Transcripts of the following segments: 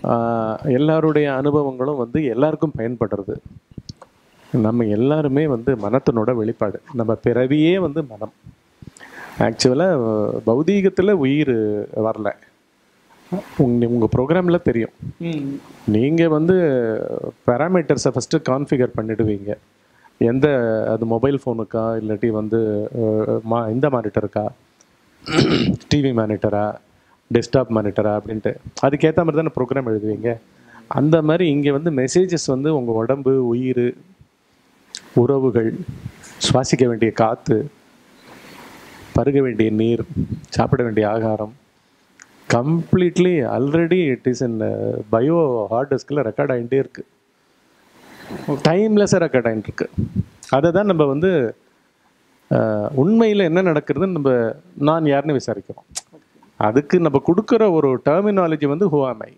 ஆஹ், எல்லாருடைய அனுபவங்களும் வந்து எல்லாருக்கும் பயன்படுறது நம்ம எல்லாருமே வந்து மனத்தினோட வெளிப்பாடு நம்ம பிறவியே வந்து மனம் ஆக்சுவலாக பௌதீகத்தில் உயிர் வரல உங்க உங்கள் ப்ரோக்ராமில் தெரியும் ம் நீங்கள் வந்து பேராமீட்டர்ஸை ஃபஸ்ட்டு கான்ஃபிகர் பண்ணிடுவீங்க எந்த அது மொபைல் ஃபோனுக்கா இல்லாட்டி வந்து அஹ், மா இந்த மானிட்டருக்கா டிவி மானிட்டரா டெஸ்க்டாப் மானிட்டரா அப்படின்ட்டு அதுக்கேற்ற மாதிரி தானே ப்ரோக்ராம் எழுதுவீங்க அந்த மாதிரி இங்கே வந்து மெசேஜஸ் வந்து உங்கள் உடம்பு உயிர் உறவுகள் சுவாசிக்க வேண்டிய காற்று பருக வேண்டிய நீர் சாப்பிட வேண்டிய ஆகாரம் completely already it is in bio hard டிஸ்கில் ரெக்கார்ட் ஆகிட்டே இருக்கு டைம்லெஸ்ஸாக ரெக்கார்ட் ஆகிட்டு இருக்கு அதை தான் நம்ம வந்து உண்மையில் என்ன நடக்கிறதுன்னு நம்ம நான் யாருன்னு விசாரிக்கிறோம் அதுக்கு நம்ம கொடுக்குற ஒரு டெர்மினாலஜி வந்து ஹூ ஆம் ஐ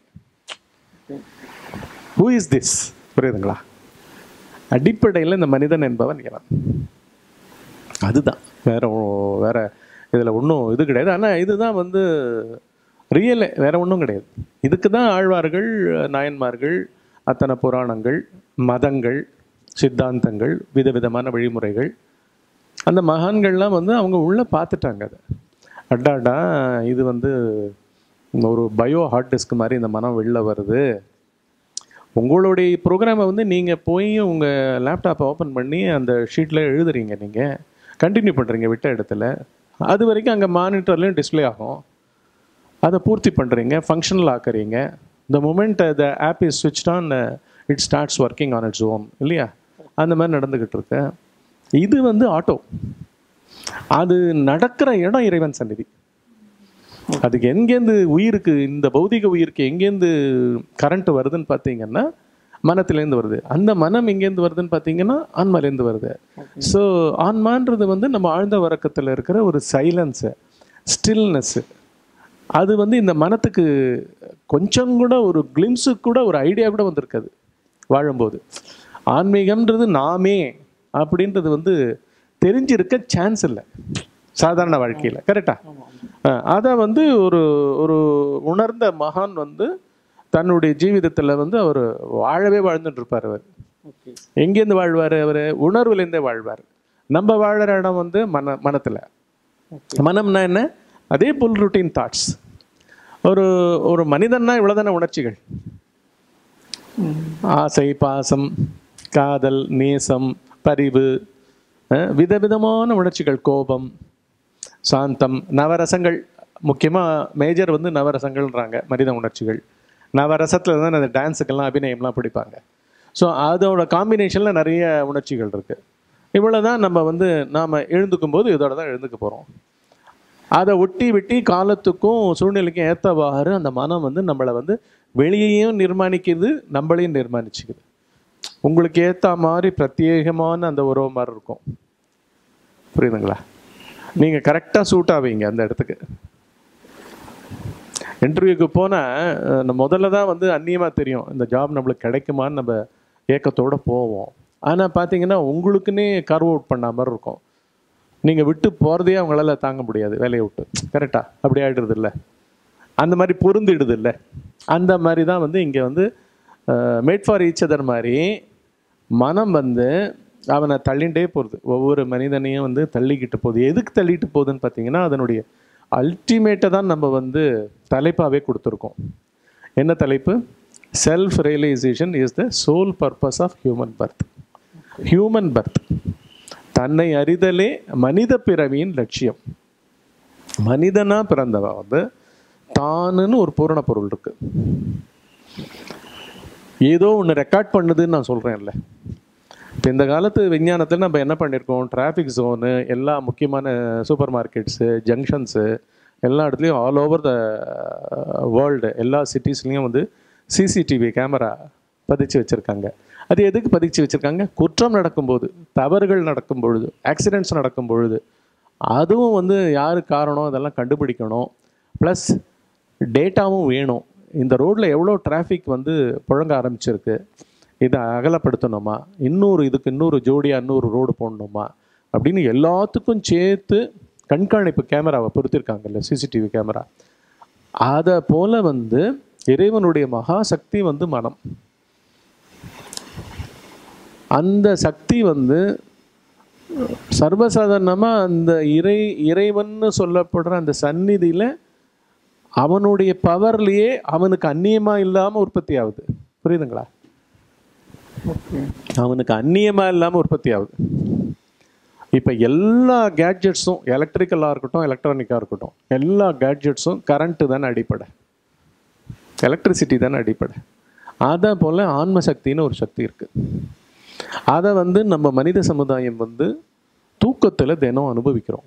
ஹூ இஸ் திஸ் புரியுதுங்களா அடிப்படையில் இந்த மனிதன் என்பவன் இவன் அதுதான் வேற ஒ- வேற இதில் ஒன்றும் இது கிடையாது ஆனால் இதுதான் வந்து ரியலே வேற ஒன்றும் கிடையாது இதுக்கு தான் ஆழ்வார்கள் நாயன்மார்கள் அத்தனை புராணங்கள் மதங்கள் சித்தாந்தங்கள் விதவிதமான வழிமுறைகள் அந்த மகான்கள்லாம் வந்து அவங்க உள்ளே பார்த்துட்டாங்க அதை அடாடா இது வந்து ஒரு பயோ ஹார்ட் டிஸ்க் மாதிரி இந்த மனம் வெளில வருது உங்களுடைய ப்ரோக்ராமை வந்து நீங்கள் போய் உங்கள் லேப்டாப்பை ஓப்பன் பண்ணி அந்த ஷீட்டில் எழுதுறீங்க நீங்கள் கண்டினியூ பண்ணுறீங்க விட்ட இடத்துல அது வரைக்கும் அங்கே மானிட்டர்லேயும் டிஸ்ப்ளே ஆகும் அதை பூர்த்தி பண்ணுறீங்க ஃபங்க்ஷனல் ஆக்குறீங்க the moment the app is ஸ்விட்ச் on it starts working on its own இல்லையா அந்த மாதிரி நடந்துக்கிட்டு இருக்கு இது வந்து ஆட்டோ அது நடக்கிற இடம் இறைவன் சந்நிதி அதுக்கு எங்கேருந்து உயிருக்கு இந்த பௌதிக உயிருக்கு எங்கேருந்து கரண்ட் வருதுன்னு பார்த்தீங்கன்னா மனத்திலேருந்து வருது அந்த மனம் எங்கேருந்து வருதுன்னு பார்த்தீங்கன்னா ஆன்மாலேருந்து வருது ஸோ ஆன்மான்றது வந்து நம்ம ஆழ்ந்த உறக்கத்தில் இருக்கிற ஒரு சைலன்ஸு ஸ்டில்னஸ்ஸு அது வந்து இந்த மனத்துக்கு கொஞ்சம் கூட ஒரு கிளிம்ஸுக்கு கூட ஒரு ஐடியா கூட வந்திருக்காது வாழும்போது ஆன்மீகம்ன்றது நாமே அப்படின்றது வந்து தெரிஞ்சிருக்க சான்ஸ் இல்லை சாதாரண வாழ்க்கையில் கரெக்டா அதை வந்து ஒரு ஒரு உணர்ந்த மகான் வந்து தன்னுடைய ஜீவிதத்தில் வந்து அவர் வாழவே வாழ்ந்துட்டு இருப்பார் அவர் ஓகே எங்கேருந்து வாழ்வார் அவர் உணர்வுலேருந்தே வாழ்வார் நம்ம வாழற இடம் வந்து மன மனத்தில் மனம்னா என்ன அதே புல் ருட்டீன் தாட்ஸ் ஒரு ஒரு மனிதன்னா இவ்வளோதான உணர்ச்சிகள் ஆசை பாசம் காதல் நேசம் பரிவு அஹ், விதவிதமான உணர்ச்சிகள் கோபம் சாந்தம் நவரசங்கள் முக்கியமாக மேஜர் வந்து நவரசங்கள்ன்றாங்க மனித உணர்ச்சிகள் நவரசத்தில் தான் அந்த டான்ஸுக்கெல்லாம் அபிநயம்லாம் பிடிப்பாங்க ஸோ அதோட காம்பினேஷனில் நிறைய உணர்ச்சிகள் இருக்குது இவ்வளோ தான் நம்ம வந்து நாம் எழுந்துக்கும் போது இதோட தான் எழுந்துக்க போகிறோம் அதை ஒட்டி வெட்டி காலத்துக்கும் சூழ்நிலைக்கும் ஏற்றவாறு அந்த மனம் வந்து நம்மளை வந்து வெளியையும் நிர்மாணிக்குது நம்மளையும் நிர்மாணிச்சுக்குது உங்களுக்கு ஏற்ற மாதிரி பிரத்யேகமான அந்த உறவு மாதிரி இருக்கும் புரியுதுங்களா நீங்கள் கரெக்டாக சூட் ஆவீங்க அந்த இடத்துக்கு இன்டர்வியூக்கு போனால் முதல்ல தான் வந்து அந்நியமாக தெரியும் இந்த ஜாப் நம்மளுக்கு கிடைக்குமான்னு நம்ம ஏக்கத்தோடு போவோம் ஆனால் பார்த்தீங்கன்னா உங்களுக்குன்னே கர்வ் அவுட் பண்ண மாதிரி இருக்கும் நீங்கள் விட்டு போகிறதே அவங்களால தாங்க முடியாது வேலையை விட்டு கரெக்டாக அப்படி ஆகிடுறது இல்லை அந்த மாதிரி பொருந்திடுது இல்லை அந்த மாதிரி தான் வந்து இங்கே வந்து மேட் ஃபார் ஈச் அதர் மாதிரி மனம் வந்து அவனை தள்ளிண்டே போகிறது ஒவ்வொரு மனிதனையும் வந்து தள்ளிக்கிட்டு போகுது எதுக்கு தள்ளிட்டு போகுதுன்னு பார்த்தீங்கன்னா அதனுடைய அல்டிமேட்டை தான் நம்ம வந்து தலைப்பாகவே கொடுத்துருக்கோம் என்ன தலைப்பு self realisation is the sole purpose of human birth human birth தன்னை அறிதலே மனித பிறவியின் லட்சியம் மனிதனா பிறந்தவன் வந்து தானுன்னு ஒரு பூரண பொருள் இருக்கு ஏதோ ஒன்று ரெக்கார்ட் பண்ணுதுன்னு நான் சொல்கிறேன்ல இப்போ இந்த காலத்து விஞ்ஞானத்தில் நம்ம என்ன பண்ணியிருக்கோம் டிராஃபிக் ஜோனு எல்லா முக்கியமான சூப்பர் மார்க்கெட்ஸு ஜங்ஷன்ஸு எல்லா இடத்துலையும் ஆல் ஓவர் த வேர்ல்டு எல்லா சிட்டிஸ்லேயும் வந்து சிசிடிவி கேமரா பதிச்சு வச்சுருக்காங்க அது எதுக்கு பதிச்சு வச்சுருக்காங்க குற்றம் நடக்கும்போது தவறுகள் நடக்கும் பொழுது ஆக்சிடென்ட்ஸ் நடக்கும் பொழுது அதுவும் வந்து யாரு காரணம் அதெல்லாம் கண்டுபிடிக்கணும் ப்ளஸ் டேட்டாவும் வேணும் இந்த ரோட்டில் எவ்வளோ டிராஃபிக் வந்து புழங்க ஆரம்பிச்சிருக்கு இதை அகலப்படுத்தணுமா இன்னொரு இதுக்கு இன்னொரு ஜோடியாக இன்னொரு ரோடு போடணுமா அப்படின்னு எல்லாத்துக்கும் சேர்த்து கண்காணிப்பு கேமராவை பொருத்திருக்காங்கல்ல சிசிடிவி கேமரா அதை போல் வந்து இறைவனுடைய மகா சக்தி வந்து மனம் அந்த சக்தி வந்து சர்வசாதாரணமாக அந்த இறை இறைவன்னு சொல்லப்படுற அந்த சந்நிதியில் அவனுடைய பவர்லேயே அவனுக்கு அந்நியமாக இல்லாமல் உற்பத்தி ஆகுது புரியுதுங்களா ஓகே அவனுக்கு அந்நியமாக இல்லாமல் உற்பத்தி ஆகுது இப்போ எல்லா கேட்ஜெட்ஸும் எலக்ட்ரிக்கலாக இருக்கட்டும் எலக்ட்ரானிக்காக இருக்கட்டும் எல்லா கேட்ஜெட்ஸும் கரண்ட்டு தானே அடிப்படை எலக்ட்ரிசிட்டி தானே அடிப்படை அதை போல் ஆன்ம சக்தின்னு ஒரு சக்தி இருக்குது அதை வந்து நம்ம மனித சமுதாயம் வந்து தூக்கத்தில் தினம் அனுபவிக்கிறோம்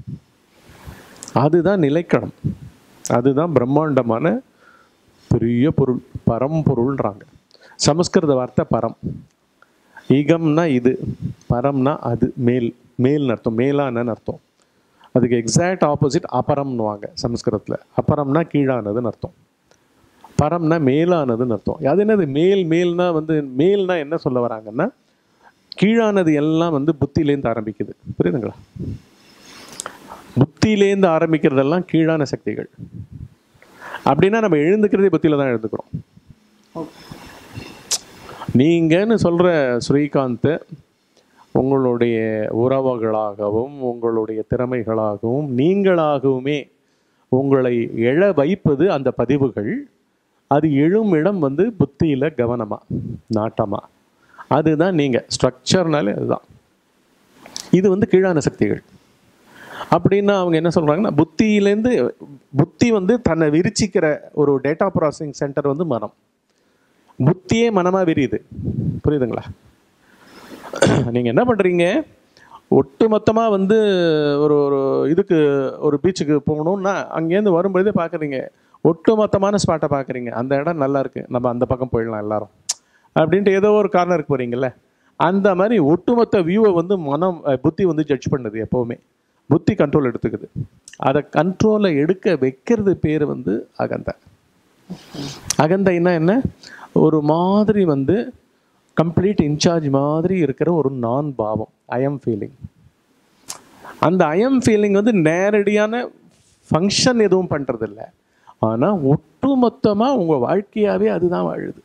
அதுதான் நிலைக்கணம் அதுதான் பிரம்மாண்டமான பெரிய பொருள் பரம்பொருள்ன்றாங்க சமஸ்கிருத வார்த்தை பரம் ஈகம்னா இது பரம்னா அது மேல் மேல்னு அர்த்தம் மேலானன்னு அர்த்தம் அதுக்கு எக்ஸாக்ட் ஆப்போசிட் அபரம்னுவாங்க சமஸ்கிருதத்தில் அபரம்னா கீழானதுன்னு அர்த்தம் பரம்னா மேலானதுன்னு அர்த்தம் அது என்னது மேல் மேல்னா வந்து மேல்னா என்ன சொல்ல வராங்கன்னா கீழானது எல்லாம் வந்து புத்தியிலேருந்து ஆரம்பிக்குது புரியுதுங்களா புத்தியிலேருந்து ஆரம்பிக்கிறதெல்லாம் கீழான சக்திகள் அப்படின்னா நம்ம எழுந்துக்கிறதே புத்தியில தான் எழுந்துக்கிறோம் ஓகே நீங்கன்னு சொல்கிற ஸ்ரீகாந்த் உங்களுடைய உறவுகளாகவும் உங்களுடைய திறமைகளாகவும் நீங்களாகவுமே உங்களை எழ வைப்பது அந்த பதிவுகள் அது எழும் இடம் வந்து புத்தியில் கவனமாக நாட்டமாக அதுதான் நீங்கள் ஸ்ட்ரக்சர்னாலே அதுதான் இது வந்து கீழான சக்திகள் அப்படின்னா அவங்க என்ன சொல்கிறாங்கன்னா புத்தியிலேருந்து புத்தி வந்து தன்னை விரிச்சிக்கிற ஒரு டேட்டா ப்ராசஸிங் சென்டர் வந்து மனம் புத்தியே மனமாக விரியுது புரியுதுங்களா நீங்கள் என்ன பண்ணுறீங்க ஒட்டு மொத்தமாக வந்து ஒரு ஒரு இதுக்கு ஒரு பீச்சுக்கு போகணுன்னா அங்கேருந்து வரும்பொழுதே பார்க்குறீங்க ஒட்டு மொத்தமான ஸ்பாட்டை பார்க்குறீங்க அந்த இடம் நல்லா இருக்கு நம்ம அந்த பக்கம் போயிடலாம் எல்லாரும் அப்படின்ட்டு ஏதோ ஒரு கார்னருக்கு போகிறீங்கல்ல அந்த மாதிரி ஒட்டுமொத்த வியூவை வந்து மனம் அஹ், புத்தி வந்து ஜட்ஜ் பண்ணுது எப்போவுமே புத்தி கண்ட்ரோல் எடுத்துக்குது அதை கண்ட்ரோலை எடுக்க வைக்கிறது பேர் வந்து அகந்தை அகந்தைன்னா என்ன ஒரு மாதிரி வந்து கம்ப்ளீட் இன்சார்ஜ் மாதிரி இருக்கிற ஒரு நான் பாவம் ஐஎம் ஃபீலிங் அந்த ஐஎம் ஃபீலிங் வந்து நேரடியான ஃபங்க்ஷன் எதுவும் பண்ணுறதில்ல ஆனால் ஒட்டுமொத்தமாக உங்கள் வாழ்க்கையாகவே அதுதான் வாழுது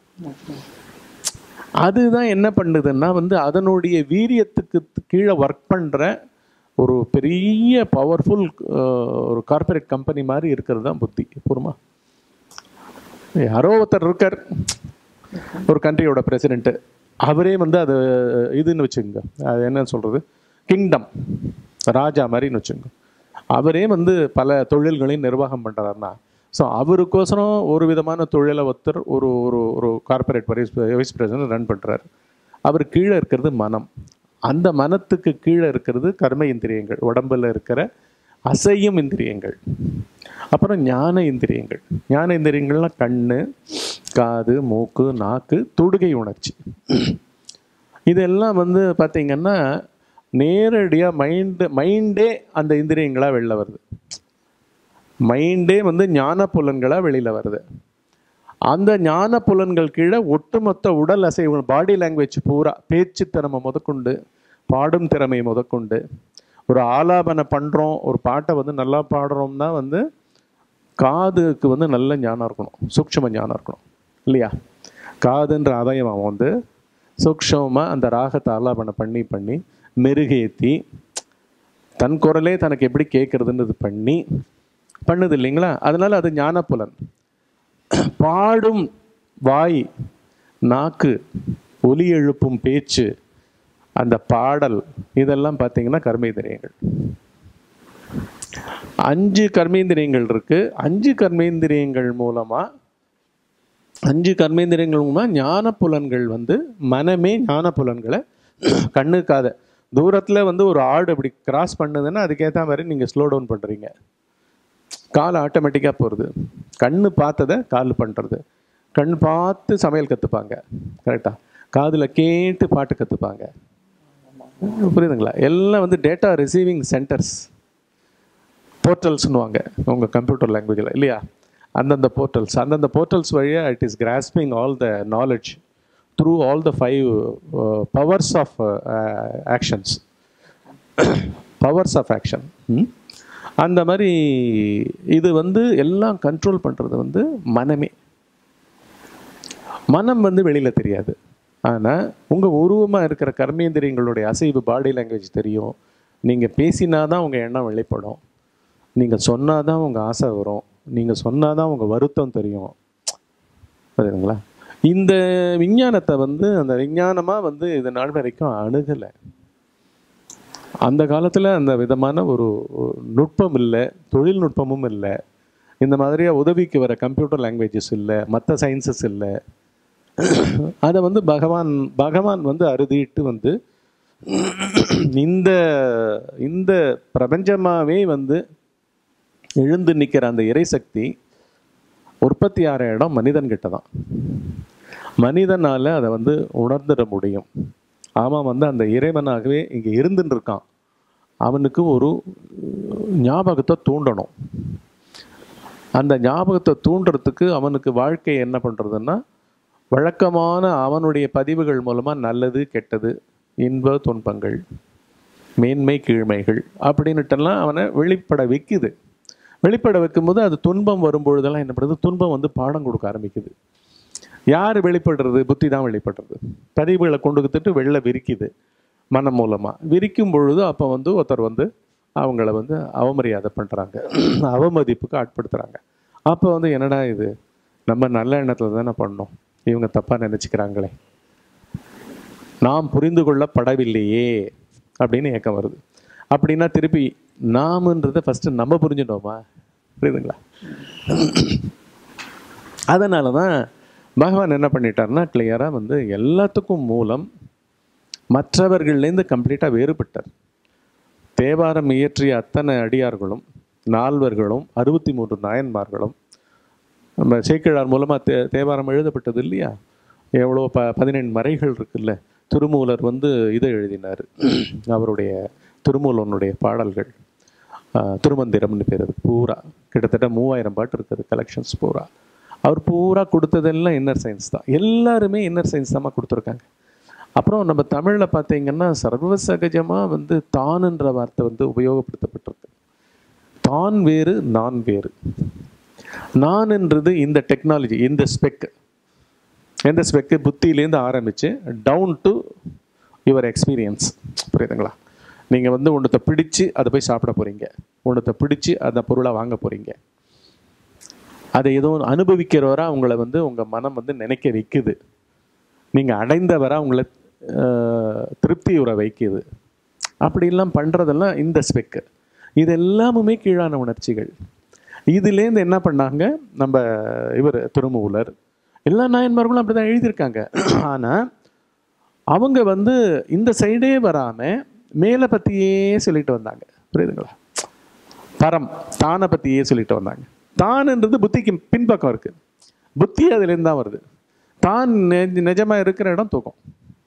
அதுதான் என்ன பண்ணுதுன்னா வந்து அதனுடைய வீரியத்துக்கு கீழே ஒர்க் பண்ணுற ஒரு பெரிய பவர்ஃபுல் ஒரு கார்ப்பரேட் கம்பெனி மாதிரி இருக்கிறது தான் புத்தி பூர்மா யாரோ ஒருத்தர் இருக்கார் ஒரு கண்ட்ரியோட பிரசிடென்ட்டு அவரே வந்து அது இதுன்னு வச்சுக்கோங்க அது என்ன சொல்கிறது கிங்டம் ராஜா மாதிரின்னு வச்சுக்கோங்க அவரே வந்து பல தொழில்களையும் நிர்வாகம் பண்ணுறாருன்னா ஸோ அவருக்கோசரம் ஒரு விதமான தொழிலை ஒருத்தர் ஒரு ஒரு ஒரு corporate vice vice president run பண்ணுறாரு அவர் கீழே இருக்கிறது மனம் அந்த மனத்துக்கு கீழே இருக்கிறது கர்ம இந்திரியங்கள் உடம்புல இருக்கிற அசையும் இந்திரியங்கள் அப்புறம் ஞான இந்திரியங்கள் ஞான இந்திரியங்கள்லாம் கண்ணு காது மூக்கு நாக்கு தொடுகை உணர்ச்சி இதெல்லாம் வந்து பார்த்தீங்கன்னா நேரடியாக மைண்டு மைண்டே அந்த இந்திரியங்களாக வெளில வருது மைண்டே வந்து ஞான புலன்களாக வெளியில் வருது அந்த ஞான புலன்கள் கீழே ஒட்டுமொத்த உடல் அசைவு பாடி லாங்குவேஜ் பூரா பேச்சு திறமை முதற்கொண்டு பாடும் திறமை முதற்கொண்டு ஒரு ஆலாபனை பண்ணுறோம் ஒரு பாட்டை வந்து நல்லா பாடுறோம்னா வந்து காதுக்கு வந்து நல்ல ஞானம் இருக்கணும் சூக்ஷ்ம ஞானம் இருக்கணும் இல்லையா காதுன்ற அவயவம் வந்து சூக்ஷ்மமாக அந்த ராகத்தை ஆலாபனை பண்ணி பண்ணி மெருகேற்றி தன் குரலே தனக்கு எப்படி கேட்குறதுன்னு இது பண்ணி பண்ணுது இல்லைங்களா அதனால அது ஞானப்புலன் பாடும் வாய் நாக்கு ஒலி எழுப்பும் பேச்சு அந்த பாடல் இதெல்லாம் பார்த்தீங்கன்னா கர்மேந்திரியங்கள் அஞ்சு கர்மேந்திரியங்கள் இருக்கு அஞ்சு கர்மேந்திரியங்கள் மூலமா அஞ்சு கர்மேந்திரியங்கள் மூலமா ஞான புலன்கள் வந்து மனமே ஞான புலன்களை கண்ணுக்காத தூரத்துல வந்து ஒரு ஆடு அப்படி கிராஸ் பண்ணுதுன்னா அதுக்கேற்ற மாதிரி நீங்க ஸ்லோ டவுன் பண்றீங்க கால் ஆட்டோமேட்டிக்காக போகிறது கண்ணு பார்த்ததை கால் பண்ணுறது கண் பார்த்து சமையல் கற்றுப்பாங்க கரெக்டாக காதில் கேட்டு பாட்டு கற்றுப்பாங்க புரியுதுங்களா எல்லாம் வந்து டேட்டா ரிசீவிங் சென்டர்ஸ் போர்ட்டல்ஸ்னுவாங்க உங்கள் கம்ப்யூட்டர் லாங்குவேஜில் இல்லையா அந்தந்த போர்ட்டல்ஸ் அந்தந்த போர்ட்டல்ஸ் வழியாக it is grasping all the knowledge through all the five powers of actions powers of action அந்த மாதிரி இது வந்து எல்லாம் கண்ட்ரோல் பண்ணுறது வந்து மனமே மனம் வந்து வெளியில தெரியாது ஆனா உங்க உருவமா இருக்கிற கர்மேந்திரியங்களுடைய அசைவு பாடி லாங்குவேஜ் தெரியும் நீங்க பேசினாதான் உங்க எண்ணம் வெளிப்படும் நீங்க சொன்னாதான் உங்க ஆசை வரும் நீங்க சொன்னாதான் உங்க வருத்தம் தெரியும் புரியுதுங்களா இந்த விஞ்ஞானத்தை வந்து அந்த விஞ்ஞானமா வந்து இது நாள் வரைக்கும் அணுகலை அந்த காலத்துல அந்த விதமான ஒரு நுட்பம் இல்லை தொழில்நுட்பமும் இல்லை இந்த மாதிரியா உதவிக்கு வர கம்ப்யூட்டர் லாங்குவேஜஸ் இல்லை மற்ற சயின்சஸ் இல்லை அதை வந்து பகவான் பகவான் வந்து அறுதிட்டு வந்து இந்த இந்த பிரபஞ்சமாவே வந்து எழுந்து நிற்கிற அந்த இறைசக்தி உற்பத்தி ஆகிற இடம் மனிதன்கிட்ட தான் மனிதனால அதை வந்து உணர்ந்துட முடியும் அவன் வந்து அந்த இறைவனாகவே இங்கே இருந்துன்னு இருக்கான் அவனுக்கு ஒரு ஞாபகத்தை தூண்டணும் அந்த ஞாபகத்தை தூண்டுறதுக்கு அவனுக்கு வாழ்க்கை என்ன பண்ணுறதுன்னா வழக்கமான அவனுடைய பதிவுகள் மூலமாக நல்லது கெட்டது இன்ப துன்பங்கள் மேன்மை கீழ்மைகள் அப்படின்னுட்டெல்லாம் அவனை வெளிப்பட வைக்குது வெளிப்பட வைக்கும்போது அது துன்பம் வரும்பொழுதெல்லாம் என்ன பண்ணுறது துன்பம் வந்து பாடம் கொடுக்க ஆரம்பிக்குது யார் வெளிப்படுறது புத்தி தான் வெளிப்படுறது பதிவுகளை கொண்டு வந்துட்டு வெளில விரிக்குது மனம் மூலமாக விரிக்கும் பொழுது அப்போ வந்து ஒருத்தர் வந்து அவங்கள வந்து அவமரியாதை பண்ணுறாங்க அவமதிப்புக்கு ஆட்படுத்துகிறாங்க அப்போ வந்து என்னடா இது நம்ம நல்ல எண்ணத்தில் தானே பண்ணோம் இவங்க தப்பாக நினச்சிக்கிறாங்களே நாம் புரிந்து கொள்ளப்படவில்லையே அப்படின்னு ஏக்கம் வருது அப்படின்னா திருப்பி நாமன்றதை ஃபஸ்ட்டு நம்ம புரிஞ்சுட்டோமா புரியுதுங்களா அதனால தான் பகவான் என்ன பண்ணிட்டாருன்னா கிளியராக வந்து எல்லாத்துக்கும் மூலம் மற்றவர்கள்லேருந்து கம்ப்ளீட்டாக வேறுபட்டார் தேவாரம் இயற்றிய அத்தனை அடியார்களும் நால்வர்களும் அறுபத்தி மூன்று நாயன்மார்களும் நம்ம சேக்கிழார் மூலமாக தே தேவாரம் எழுதப்பட்டது இல்லையா எவ்வளோ ப பதினெண்டு மறைகள் இருக்குல்ல திருமூலர் வந்து இதை எழுதினார் அவருடைய திருமூலனுடைய பாடல்கள் ஆஹ், திருமந்திரம்னு பேர் அது பூரா கிட்டத்தட்ட மூவாயிரம் பாட்டு இருக்குது கலெக்ஷன்ஸ் பூரா அவர் பூரா கொடுத்ததெல்லாம் இன்னர் சயின்ஸ் தான் எல்லாருமே இன்னர் சயின்ஸ் தான் கொடுத்துருக்காங்க அப்புறம் நம்ம தமிழில் பார்த்தீங்கன்னா சர்வசகஜமாக வந்து தானுன்ற வார்த்தை வந்து உபயோகப்படுத்தப்பட்டிருக்கு தான் வேறு நான் வேறு நான்ன்றது இந்த டெக்னாலஜி இந்த ஸ்பெக் எந்த ஸ்பெக்கு புத்தியிலேருந்து ஆரம்பித்து டவுன் டு யுவர் எக்ஸ்பீரியன்ஸ் புரியுதுங்களா நீங்கள் வந்து ஒன்றத்தை பிடிச்சு அதை போய் சாப்பிட போகிறீங்க ஒன்றத்தை பிடிச்சு அந்த பொருளை வாங்க போகிறீங்க அதை எதுவும் அனுபவிக்கிறவரா உங்களை வந்து உங்கள் மனம் வந்து நினைக்க வைக்குது நீங்கள் அடைந்தவரா உங்களை அஹ், திருப்தியுற வைக்குது அப்படிலாம் பண்ணுறதெல்லாம் இந்த ஸ்பெக்கு இது எல்லாமுமே கீழான உணர்ச்சிகள் இதுலேருந்து என்ன பண்ணாங்க நம்ம இவர் திருமூலர் எல்லா நாயன்மார்களும் அப்படி தான் எழுதியிருக்காங்க ஆனால் அவங்க வந்து இந்த சைடே வராமல் மேலே பற்றியே சொல்லிட்டு வந்தாங்க புரியுதுங்களா பரம் தானை பற்றியே சொல்லிட்டு வந்தாங்க தான்ன்றது புத்திக்கு பின்பக்கம் இருக்கு புத்தி அதுலேருந்து தான் வருது தான் நெ- நிஜமா இருக்கிற இடம் தூக்கம்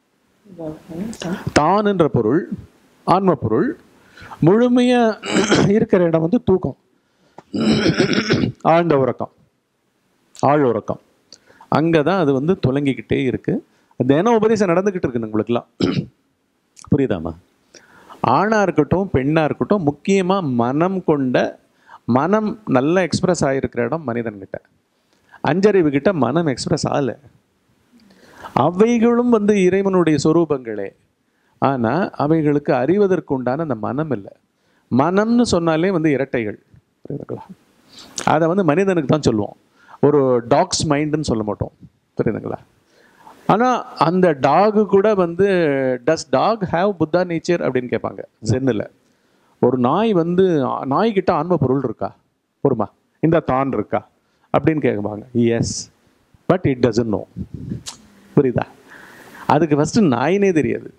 தான்ன்ற பொருள் ஆன்ம பொருள் முழுமையா இருக்கிற இடம் வந்து தூக்கம் ஆழ்ந்த உறக்கம் ஆழ் உறக்கம் அங்கே தான் அது வந்து துலங்கிக்கிட்டே இருக்கு தினம் உபதேசம் நடந்துக்கிட்டு இருக்கு உங்களுக்குலாம் புரியுதாம்மா ஆணாக இருக்கட்டும் பெண்ணாக இருக்கட்டும் முக்கியமாக மனம் கொண்ட மனம் நல்லா எக்ஸ்பிரஸ் ஆகிருக்கிற இடம் மனிதன்கிட்ட அஞ்சறிவு கிட்ட மனம் எக்ஸ்பிரஸ் ஆகலை அவைகளும் வந்து இறைவனுடைய சொரூபங்களே ஆனால் அவைகளுக்கு அறிவதற்கு உண்டான அந்த மனம் இல்லை மனம்னு சொன்னாலே வந்து இரட்டைகள் புரியுதுங்களா அதை வந்து மனிதனுக்கு தான் சொல்லுவோம் ஒரு டாக்ஸ் மைண்டுன்னு சொல்ல மாட்டோம் புரியுதுங்களா ஆனால் அந்த டாகு கூட வந்து does dog have Buddha nature அப்படின்னு கேட்பாங்க ஜென்னில் ஒரு நாய் வந்து நாய்கிட்ட ஆன்ம பொருள் இருக்கா பொறுமா இந்த தான் இருக்கா அப்படின்னு கேட்பாங்க yes but it doesn't know புரியுதா அதுக்கு ஃபஸ்ட்டு நாயினே தெரியாது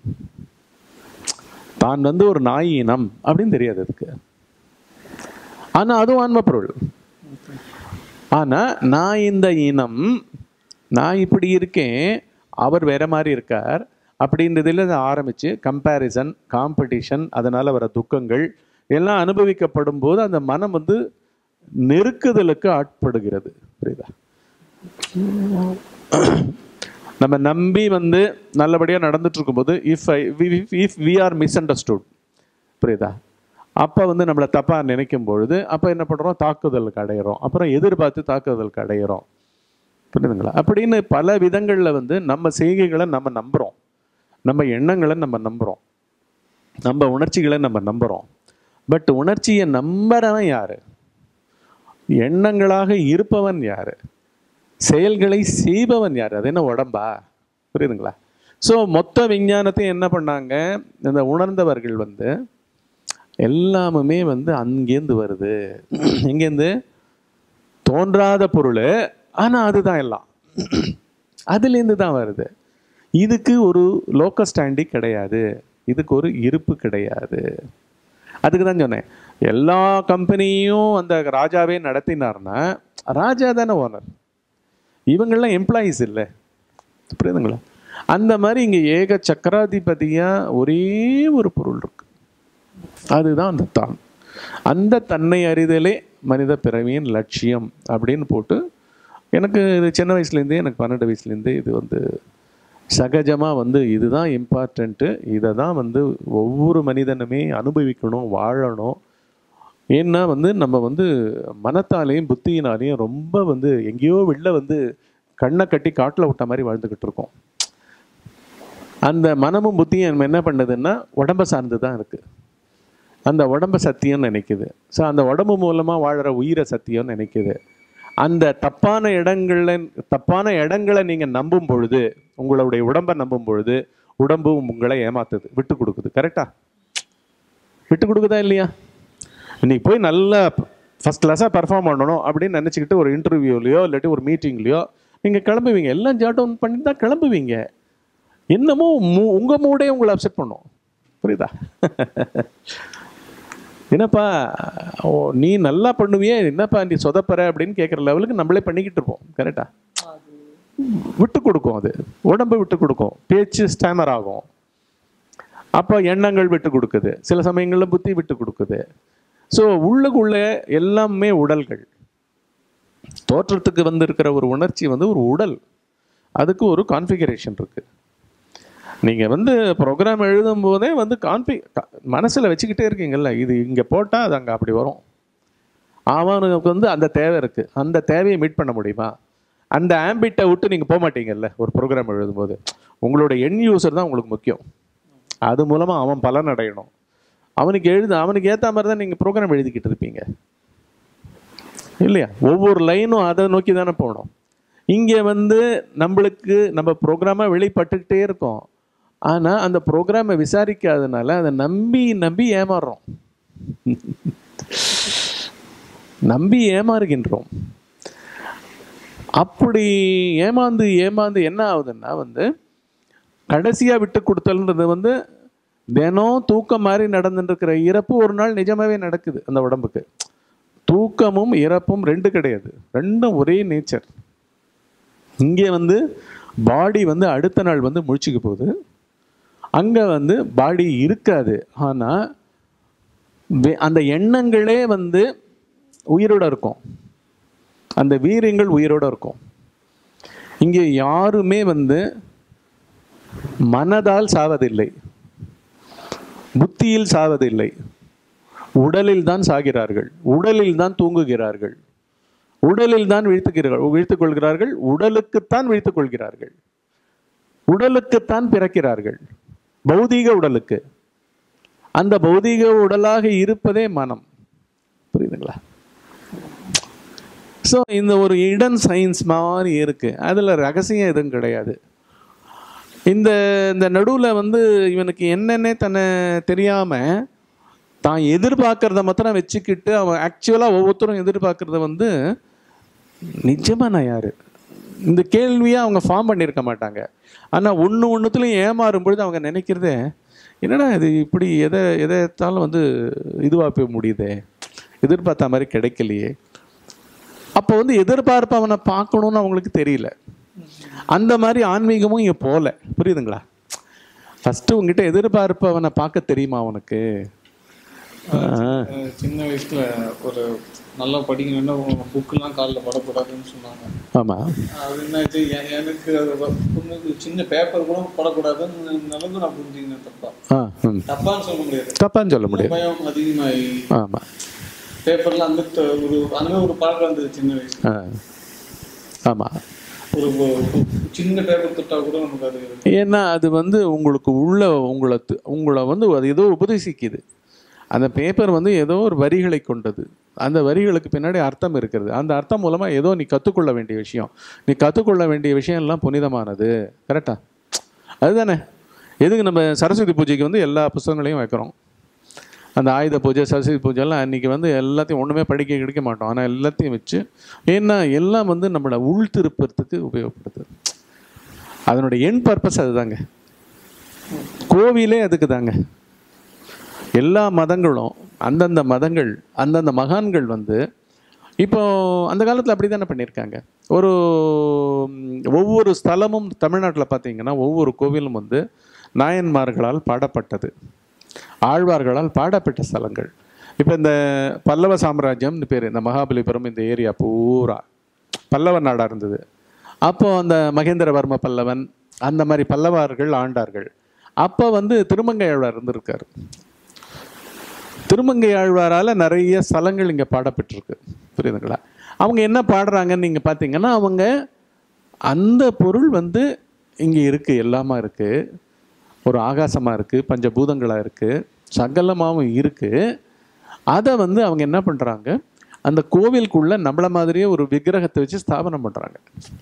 தான் வந்து ஒரு நாய் இனம் அப்படின்னு தெரியாது அதுக்கு ஆனால் அதுவும் ஆன்ம பொருள் ஆனால் நான் இந்த இனம் நான் இப்படி இருக்கேன் அவர் வேற மாதிரி இருக்கார் அப்படின்றதுல இருந்து ஆரம்பித்து கம்பேரிசன் காம்படிஷன் அதனால் வர துக்கங்கள் எல்லாம் அனுபவிக்கப்படும் போது அந்த மனம் வந்து நெருக்குதலுக்கு ஆட்படுகிறது புரியுதா நம்ம நம்பி வந்து நல்லபடியாக நடந்துட்டு இருக்கும்போது if I if we are misunderstood புரியுதா அப்போ வந்து நம்மளை தப்பாக நினைக்கும் பொழுது அப்போ என்ன பண்ணுறோம் தாக்குதலுக்கு அடையிறோம் அப்புறம் எதிர்பார்த்து தாக்குதலுக்கு அடையிறோம் புரியுதுங்களா அப்படின்னு பல விதங்களில் வந்து நம்ம செய்கைகளை நம்ம நம்புகிறோம் நம்ம எண்ணங்களை நம்ம நம்புகிறோம் நம்ம உணர்ச்சிகளை நம்ம நம்புகிறோம் பட் உணர்ச்சியை நம்புறவன் யாரு எண்ணங்களாக இருப்பவன் யாரு செயல்களை செய்பவன் யார் அது என்ன உடம்பா புரியுதுங்களா ஸோ மொத்த விஞ்ஞானத்தையும் என்ன பண்ணாங்க இந்த உணர்ந்தவர்கள் வந்து எல்லாமுமே வந்து அங்கேருந்து வருது எங்கேருந்து தோன்றாத பொருள் ஆனால் அதுதான் எல்லாம் அதுலேருந்து தான் வருது இதுக்கு ஒரு லோக்கல் ஸ்டாண்டி கிடையாது இதுக்கு ஒரு இருப்பு கிடையாது அதுக்கு தான் சொன்னேன் எல்லா கம்பெனியும் அந்த ராஜாவே நடத்தினார்னா ராஜா தானே ஓனர் இவங்கெல்லாம் எம்ப்ளாயீஸ் இல்லை புரியுதுங்களா அந்த மாதிரி இங்கே ஏக சக்கராதிபதியாக ஒரே ஒரு பொருள் இருக்கு அதுதான் அந்த தான் அந்த தன்னை அறிதலே மனித பிறவியின் லட்சியம் அப்படின்னு போட்டு எனக்கு இது சின்ன வயசுலேருந்தே எனக்கு பன்னெண்டு வயசுலேருந்தே இது வந்து சகஜமாக வந்து இதுதான் இம்பார்ட்டண்ட்டு இதை தான் வந்து ஒவ்வொரு மனிதனுமே அனுபவிக்கணும் வாழணும் ஏன்னா வந்து நம்ம வந்து மனத்தாலேயும் புத்தியினாலேயும் ரொம்ப வந்து எங்கேயோ வெளில வந்து கண்ணை கட்டி காட்டில் விட்ட மாதிரி வாழ்ந்துக்கிட்டு இருக்கோம் அந்த மனமும் புத்தியும் நம்ம என்ன பண்ணுதுன்னா உடம்ப சார்ந்து தான் இருக்குது அந்த உடம்ப சத்தியம்னு நினைக்குது ஸோ அந்த உடம்பு மூலமாக வாழுற உயிரை சத்தியம்னு நினைக்குது அந்த தப்பான இடங்கள்ல தப்பான இடங்களை நீங்கள் நம்பும் பொழுது உங்களுடைய உடம்பை நம்பும் பொழுது உடம்பு உங்களை ஏமாத்துது விட்டு கொடுக்குது கரெக்டா விட்டு கொடுக்குதா இல்லையா இன்னைக்கு போய் நல்லா ஃபஸ்ட் கிளாஸாக பெர்ஃபார்ம் பண்ணணும் அப்படின்னு நினச்சிக்கிட்டு ஒரு இன்டர்வியூலையோ இல்லாட்டி ஒரு மீட்டிங்லையோ நீங்கள் கிளம்புவீங்க எல்லாம் ஜாட் டவுன் பண்ணி தான் கிளம்புவீங்க என்னமோ மூ உங்கள் மூடே உங்களை அப்செட் பண்ணும் புரியுதா என்னப்பா ஓ நீ நல்லா பண்ணுவியே என்னப்பா நீ சொதப்பற அப்படின்னு கேட்குற லெவலுக்கு நம்மளே பண்ணிக்கிட்டு இருப்போம் கரெக்டா விட்டு கொடுக்கும் அது உடம்பு விட்டு கொடுக்கும் பேச்சு ஸ்டாமர் ஆகும் அப்போ எண்ணங்கள் விட்டு கொடுக்குது சில சமயங்களில் புத்தி விட்டு கொடுக்குது ஸோ உள்ளுக்குள்ள எல்லாமே உடல்கள் தோற்றத்துக்கு வந்து இருக்கிற ஒரு உணர்ச்சி வந்து ஒரு உடல் அதுக்கு ஒரு கான்ஃபிகரேஷன் இருக்கு நீங்கள் வந்து ப்ரோக்ராம் எழுதும் போதே வந்து கான்ஃபி மனசில் வச்சுக்கிட்டே இருக்கீங்கல்ல இது இங்கே போட்டால் அது அங்கே அப்படி வரும் அவனுக்கு வந்து அந்த தேவை இருக்குது அந்த தேவையை மீட் பண்ண முடியுமா அந்த ஆம்பிட்டை விட்டு நீங்கள் போக மாட்டீங்கல்ல ஒரு ப்ரோக்ராம் எழுதும்போது உங்களோட என் யூசர் தான் உங்களுக்கு முக்கியம் அது மூலமாக அவன் பலன் அடையணும் அவனுக்கு எழுது அவனுக்கு ஏற்ற மாதிரி தான் நீங்கள் ப்ரோக்ராம் எழுதிக்கிட்டு இருப்பீங்க இல்லையா ஒவ்வொரு லைனும் அதை நோக்கி தானே போகணும் இங்கே வந்து நம்மளுக்கு நம்ம ப்ரோக்ராமாக வெளிப்பட்டுக்கிட்டே இருக்கோம் ஆனால் அந்த ப்ரோக்ராமை விசாரிக்காதனால அதை நம்பி நம்பி ஏமாறுறோம் நம்பி ஏமாறுகின்றோம் அப்படி ஏமாந்து ஏமாந்து என்ன ஆகுதுன்னா வந்து கடைசியாக விட்டு கொடுத்தல்ன்றது வந்து தினம் தூக்கம் மாதிரி நடந்துட்டு இருக்கிற இறப்பு ஒரு நாள் நிஜமாவே நடக்குது அந்த உடம்புக்கு தூக்கமும் இறப்பும் ரெண்டு கிடையாது ரெண்டும் ஒரே நேச்சர் இங்கே வந்து பாடி வந்து அடுத்த நாள் வந்து முழிச்சுக்க போகுது அங்கே வந்து பாடி இருக்காது ஆனால் அந்த எண்ணங்களே வந்து உயிரோட இருக்கும் அந்த வீரியங்கள் உயிரோட இருக்கும் இங்கே யாருமே வந்து மனதால் சாவதில்லை புத்தியில் சாவதில்லை உடலில் தான் சாகிறார்கள் உடலில் தான் தூங்குகிறார்கள் உடலில் தான் வீழ்த்துகிறார்கள் வீழ்த்துக் கொள்கிறார்கள் உடலுக்குத்தான் வீழ்த்துக் கொள்கிறார்கள் உடலுக்குத்தான் பிறக்கிறார்கள் பௌதீக உடலுக்கு அந்த பௌதீக உடலாக இருப்பதே மனம் புரியுதுங்களா ஸோ இந்த ஒரு இடன் சயின்ஸ் மாதிரி இருக்கு அதில் ரகசியம் எதுவும் கிடையாது இந்த இந்த நடுவில் வந்து இவனுக்கு என்னன்னே தன்னை தெரியாமல் தான் எதிர்பார்க்கறத மாத்திரம் வச்சுக்கிட்டு அவன் ஆக்சுவலாக ஒவ்வொருத்தரும் எதிர்பார்க்கறத வந்து நிஜமாக நான் யார் இந்த கேள்வியை அவங்க ஃபார்ம் பண்ணியிருக்க மாட்டாங்க ஆனால் ஒன்று ஒன்றுத்துலையும் ஏமாறும் பொழுது அவங்க நினைக்கிறதே என்னடா இது இப்படி எதை எதை எடுத்தாலும் வந்து இதுவாக போய் முடியுதே எதிர்பார்த்த மாதிரி கிடைக்கலையே அப்போ வந்து எதிர்பார்ப்பு அவனை பார்க்கணும்னு அவங்களுக்கு தெரியல அந்த மாதிரி ஆன்மீகமும் இங்கே போகல புரியுதுங்களா ஃபஸ்ட்டு உங்ககிட்ட எதிர்பார்ப்பு அவனை பார்க்க தெரியுமா அவனுக்கு அஹ் சின்ன வயசுல ஒரு நல்லா படிக்கணும்னா புக்கெல்லாம் காலில் படக்கூடாதுன்னு சொன்னாங்க ஆமாம் அது என்னாச்சு எ- எனக்கு அது வ- புரிஞ்சது. சின்ன பேப்பர் கூட படக்கூடாதுன்னு அளவுக்கு நான் புரிஞ்சுக்கினேன் தப்பா ஆ ம் தப்பான்னு சொல்ல முடியாது தப்பான்னு சொல்ல முடியாது பயம் அதிகமாகி ஆமாம் பேப்பர்ல அந்த த- ஒரு அந்த மாதிரி ஒரு பழக்கம் இருந்தது சின்ன வயசுல ஆ ஆமாம் ஒரு ஒரு- ஒரு சின்ன பேப்பர் தொட்டா கூட நமக்கு அது ஏன்னா அது வந்து உங்களுக்கு உள்ள உங்களை து- உங்களை வந்து அது ஏதோ உபதேசிக்குது அந்த பேப்பர் வந்து ஏதோ ஒரு வரிகளை கொண்டது அந்த வரிகளுக்கு பின்னாடி அர்த்தம் இருக்கிறது அந்த அர்த்தம் மூலமாக ஏதோ நீ கற்றுக்கொள்ள வேண்டிய விஷயம் நீ கற்றுக்கொள்ள வேண்டிய விஷயம் எல்லாம் புனிதமானது கரெக்டா அதுதானே எதுக்கு நம்ம சரஸ்வதி பூஜைக்கு வந்து எல்லா புஸ்தகங்களையும் வைக்கிறோம் அந்த ஆயுத பூஜை சரஸ்வதி பூஜை எல்லாம் அன்றைக்கி வந்து எல்லாத்தையும் ஒன்றுமே படிக்க கிடைக்க மாட்டோம் ஆனால் எல்லாத்தையும் வச்சு ஏன்னா எல்லாம் வந்து நம்மளை உள் திருப்பறதுக்கு உபயோகப்படுது அதனுடைய என் பர்பஸ் அதுதாங்க கோவிலே அதுக்கு தாங்க எல்லா மதங்களும் அந்தந்த மதங்கள் அந்தந்த மகான்கள் வந்து இப்போ அந்த காலத்தில் அப்படி தானே பண்ணியிருக்காங்க ஒரு ம், ஒவ்வொரு ஸ்தலமும் தமிழ்நாட்டில் பார்த்தீங்கன்னா ஒவ்வொரு கோவிலும் வந்து நாயன்மார்களால் பாடப்பட்டது ஆழ்வார்களால் பாடப்பட்ட ஸ்தலங்கள் இப்போ இந்த பல்லவ சாம்ராஜ்யம்னு பேர் இந்த மகாபலிபுரம் இந்த ஏரியா பூரா பல்லவ நாடாக இருந்தது அப்போ அந்த மகேந்திரவர்ம பல்லவன் அந்த மாதிரி பல்லவர்கள் ஆண்டார்கள் அப்போ வந்து திருமங்கை ஆழ்வார் இருந்திருக்காரு திருமங்கை ஆழ்வாரால் நிறைய ஸ்தலங்கள் இங்கே பாடப்பட்டிருக்கு புரியுதுங்களா அவங்க என்ன பாடுறாங்கன்னு நீங்கள் பார்த்தீங்கன்னா அவங்க அந்த பொருள் வந்து இங்கே இருக்குது எல்லாமா இருக்குது ஒரு ஆகாசமாக இருக்குது பஞ்சபூதங்களாக இருக்குது சகலமாகவும் இருக்குது அதை வந்து அவங்க என்ன பண்ணுறாங்க அந்த கோவிலுக்குள்ள நம்மள மாதிரியே ஒரு விக்கிரகத்தை வச்சு ஸ்தாபனம் பண்ணுறாங்க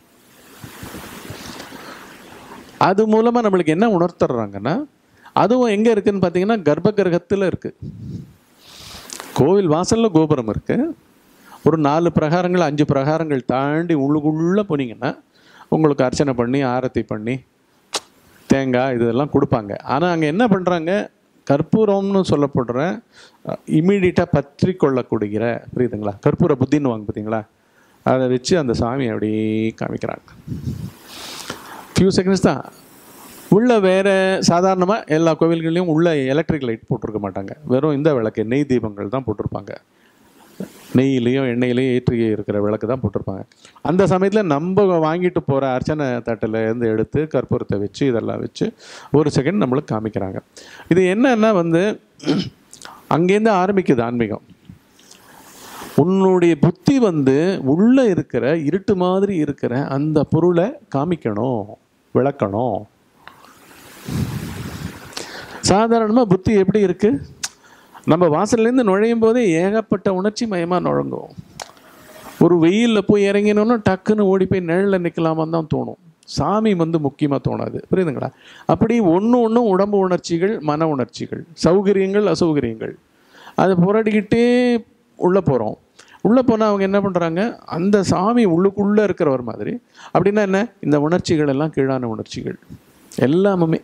அது மூலமாக நம்மளுக்கு என்ன உணர்த்துறாங்கன்னா அதுவும் எங்கே இருக்குன்னு பார்த்தீங்கன்னா கர்ப்ப கிரகத்தில் இருக்குது கோவில் வாசலில் கோபுரம் இருக்குது ஒரு நாலு பிரகாரங்கள் அஞ்சு பிரகாரங்கள் தாண்டி உள்ளுக்குள்ளே போனீங்கன்னா உங்களுக்கு அர்ச்சனை பண்ணி ஆரத்தி பண்ணி தேங்காய் இதெல்லாம் கொடுப்பாங்க ஆனால் அங்கே என்ன பண்ணுறாங்க கற்பூரம்னு சொல்லப்படுற இமீடியட்டாக பற்றி கொள்ளக்கூடிய புரியுதுங்களா கற்பூர புத்தின்னு வாங்க பார்த்தீங்களா அதை வச்சு அந்த சாமியை அப்படியே காமிக்கிறாங்க ஃபியூ செகண்ட்ஸ் தான் உள்ள வேற சாதாரணமாக எல்லா கோவில்கள்லையும் உள்ள எலக்ட்ரிக் லைட் போட்டிருக்க மாட்டாங்க வெறும் இந்த விளக்கு நெய் தீபங்கள் தான் போட்டிருப்பாங்க நெய்யிலையும் எண்ணெயிலையும் ஏற்றி இருக்கிற விளக்கு தான் போட்டிருப்பாங்க அந்த சமயத்தில் நம்ம வாங்கிட்டு போகிற அர்ச்சனை தட்டில் இருந்து எடுத்து கற்பூரத்தை வச்சு இதெல்லாம் வச்சு ஒரு செகண்ட் நம்மளுக்கு காமிக்கிறாங்க இது என்னன்னா வந்து அங்கேருந்து ஆரம்பிக்குது ஆன்மீகம் உன்னுடைய புத்தி வந்து உள்ளே இருக்கிற இருட்டு மாதிரி இருக்கிற அந்த பொருளை காமிக்கணும் விளக்கணும் சாதாரணமாக புத்தி எப்படி இருக்கு நம்ம வாசல்லேருந்து நுழையும் போதே ஏகப்பட்ட உணர்ச்சி மயமாக நுழங்கும் ஒரு வெயிலில் போய் இறங்கினோன்னா டக்குன்னு ஓடி போய் நிழலில் நிற்கலாமான்னு தான் தோணும் சாமி வந்து முக்கியமாக தோணாது புரியுதுங்களா அப்படி ஒன்று ஒன்றும் உடம்பு உணர்ச்சிகள் மன உணர்ச்சிகள் சௌகரியங்கள் அசௌகரியங்கள் அதை புரட்டிக்கிட்டே உள்ளே போகிறோம் உள்ளே போனால் அவங்க என்ன பண்ணுறாங்க அந்த சாமி உள்ளுக்குள்ளே இருக்கிறவர் மாதிரி அப்படின்னா என்ன இந்த உணர்ச்சிகள் எல்லாம் கீழான உணர்ச்சிகள் எல்லாமுமே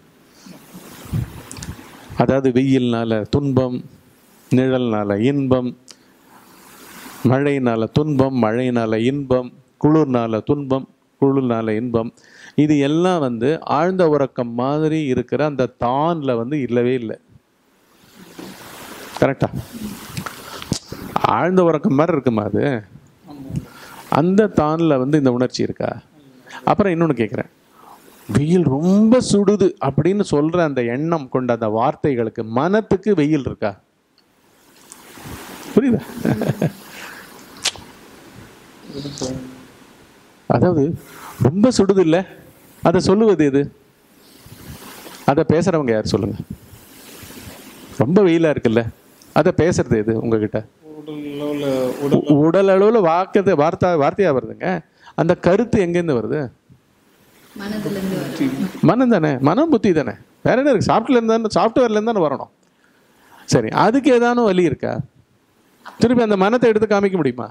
அதாவது வெயில்னால துன்பம் நிழல்னால இன்பம் மழையினால துன்பம் மழையினால இன்பம் குளிர்னால துன்பம் குளிர்னால இன்பம் இது எல்லாம் வந்து ஆழ்ந்த உறக்கம் மாதிரி இருக்கிற அந்த தான்ல வந்து இல்லவே இல்லை கரெக்டா ஆழ்ந்த உறக்கம் மாதிரி இருக்குமா அது ஆமாம் அந்த தான்ல வந்து இந்த உணர்ச்சி இருக்கா அப்புறம் இன்னொன்று கேட்குறேன் வெயில் ரொம்ப சுடுது அப்படின்னு சொல்ற அந்த எண்ணம் கொண்ட அந்த வார்த்தைகளுக்கு மனத்துக்கு வெயில் இருக்கா புரியுதா அதாவது ரொம்ப சுடுது இல்லை அதை சொல்லுவது எது அதை பேசுறவங்க யார் சொல்லுங்க ரொம்ப வெயிலா இருக்குல்ல அதை பேசுறது எது உங்ககிட்ட உடல் லெவலில் உடல் உடல் அளவுல வாக்கது வார்த்தை வார்த்தையா வருதுங்க அந்த கருத்து எங்கேருந்து வருது மனதிலிருந்து வரும் மனம் தானே மனம் புத்தி தானே வேற என்ன இருக்கு சாஃப்ட்வேர் இருந்தா சாஃப்ட்வேர்ல இருந்தானே வரணும் சரி அதுக்கு ஏதானும் வழி இருக்கா திருப்பி அந்த மனத்தை எடுத்து காமிக்க முடியுமா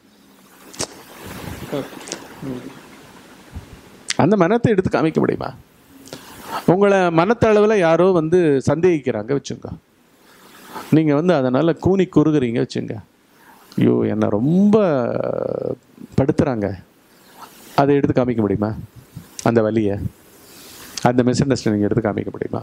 அந்த மனத்தை எடுத்து காமிக்க முடியுமா உங்களை மனத்தளவில் யாரோ வந்து சந்தேகிக்கிறாங்க வச்சுங்க நீங்கள் வந்து அதனால் கூனி குறுகுறீங்க வச்சுங்க ஐயோ என்னை ரொம்ப படுத்துகிறாங்க அதை எடுத்து காமிக்க முடியுமா அந்த வலியை அந்த மிஸ் அண்டர்ஸ்டாண்டிங் எடுத்து காமிக்க முடியுமா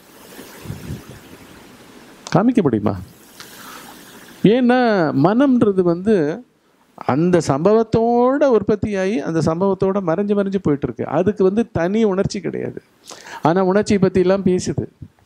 காமிக்க முடியுமா ஏன்னா மனம்ன்றது வந்து அந்த சம்பவத்தோட உற்பத்தியாகி அந்த சம்பவத்தோட மறைஞ்சு மறைஞ்சு போயிட்டு இருக்கு அதுக்கு வந்து தனி உணர்ச்சி கிடையாது ஆனால் உணர்ச்சியை பற்றிலாம் பேசுது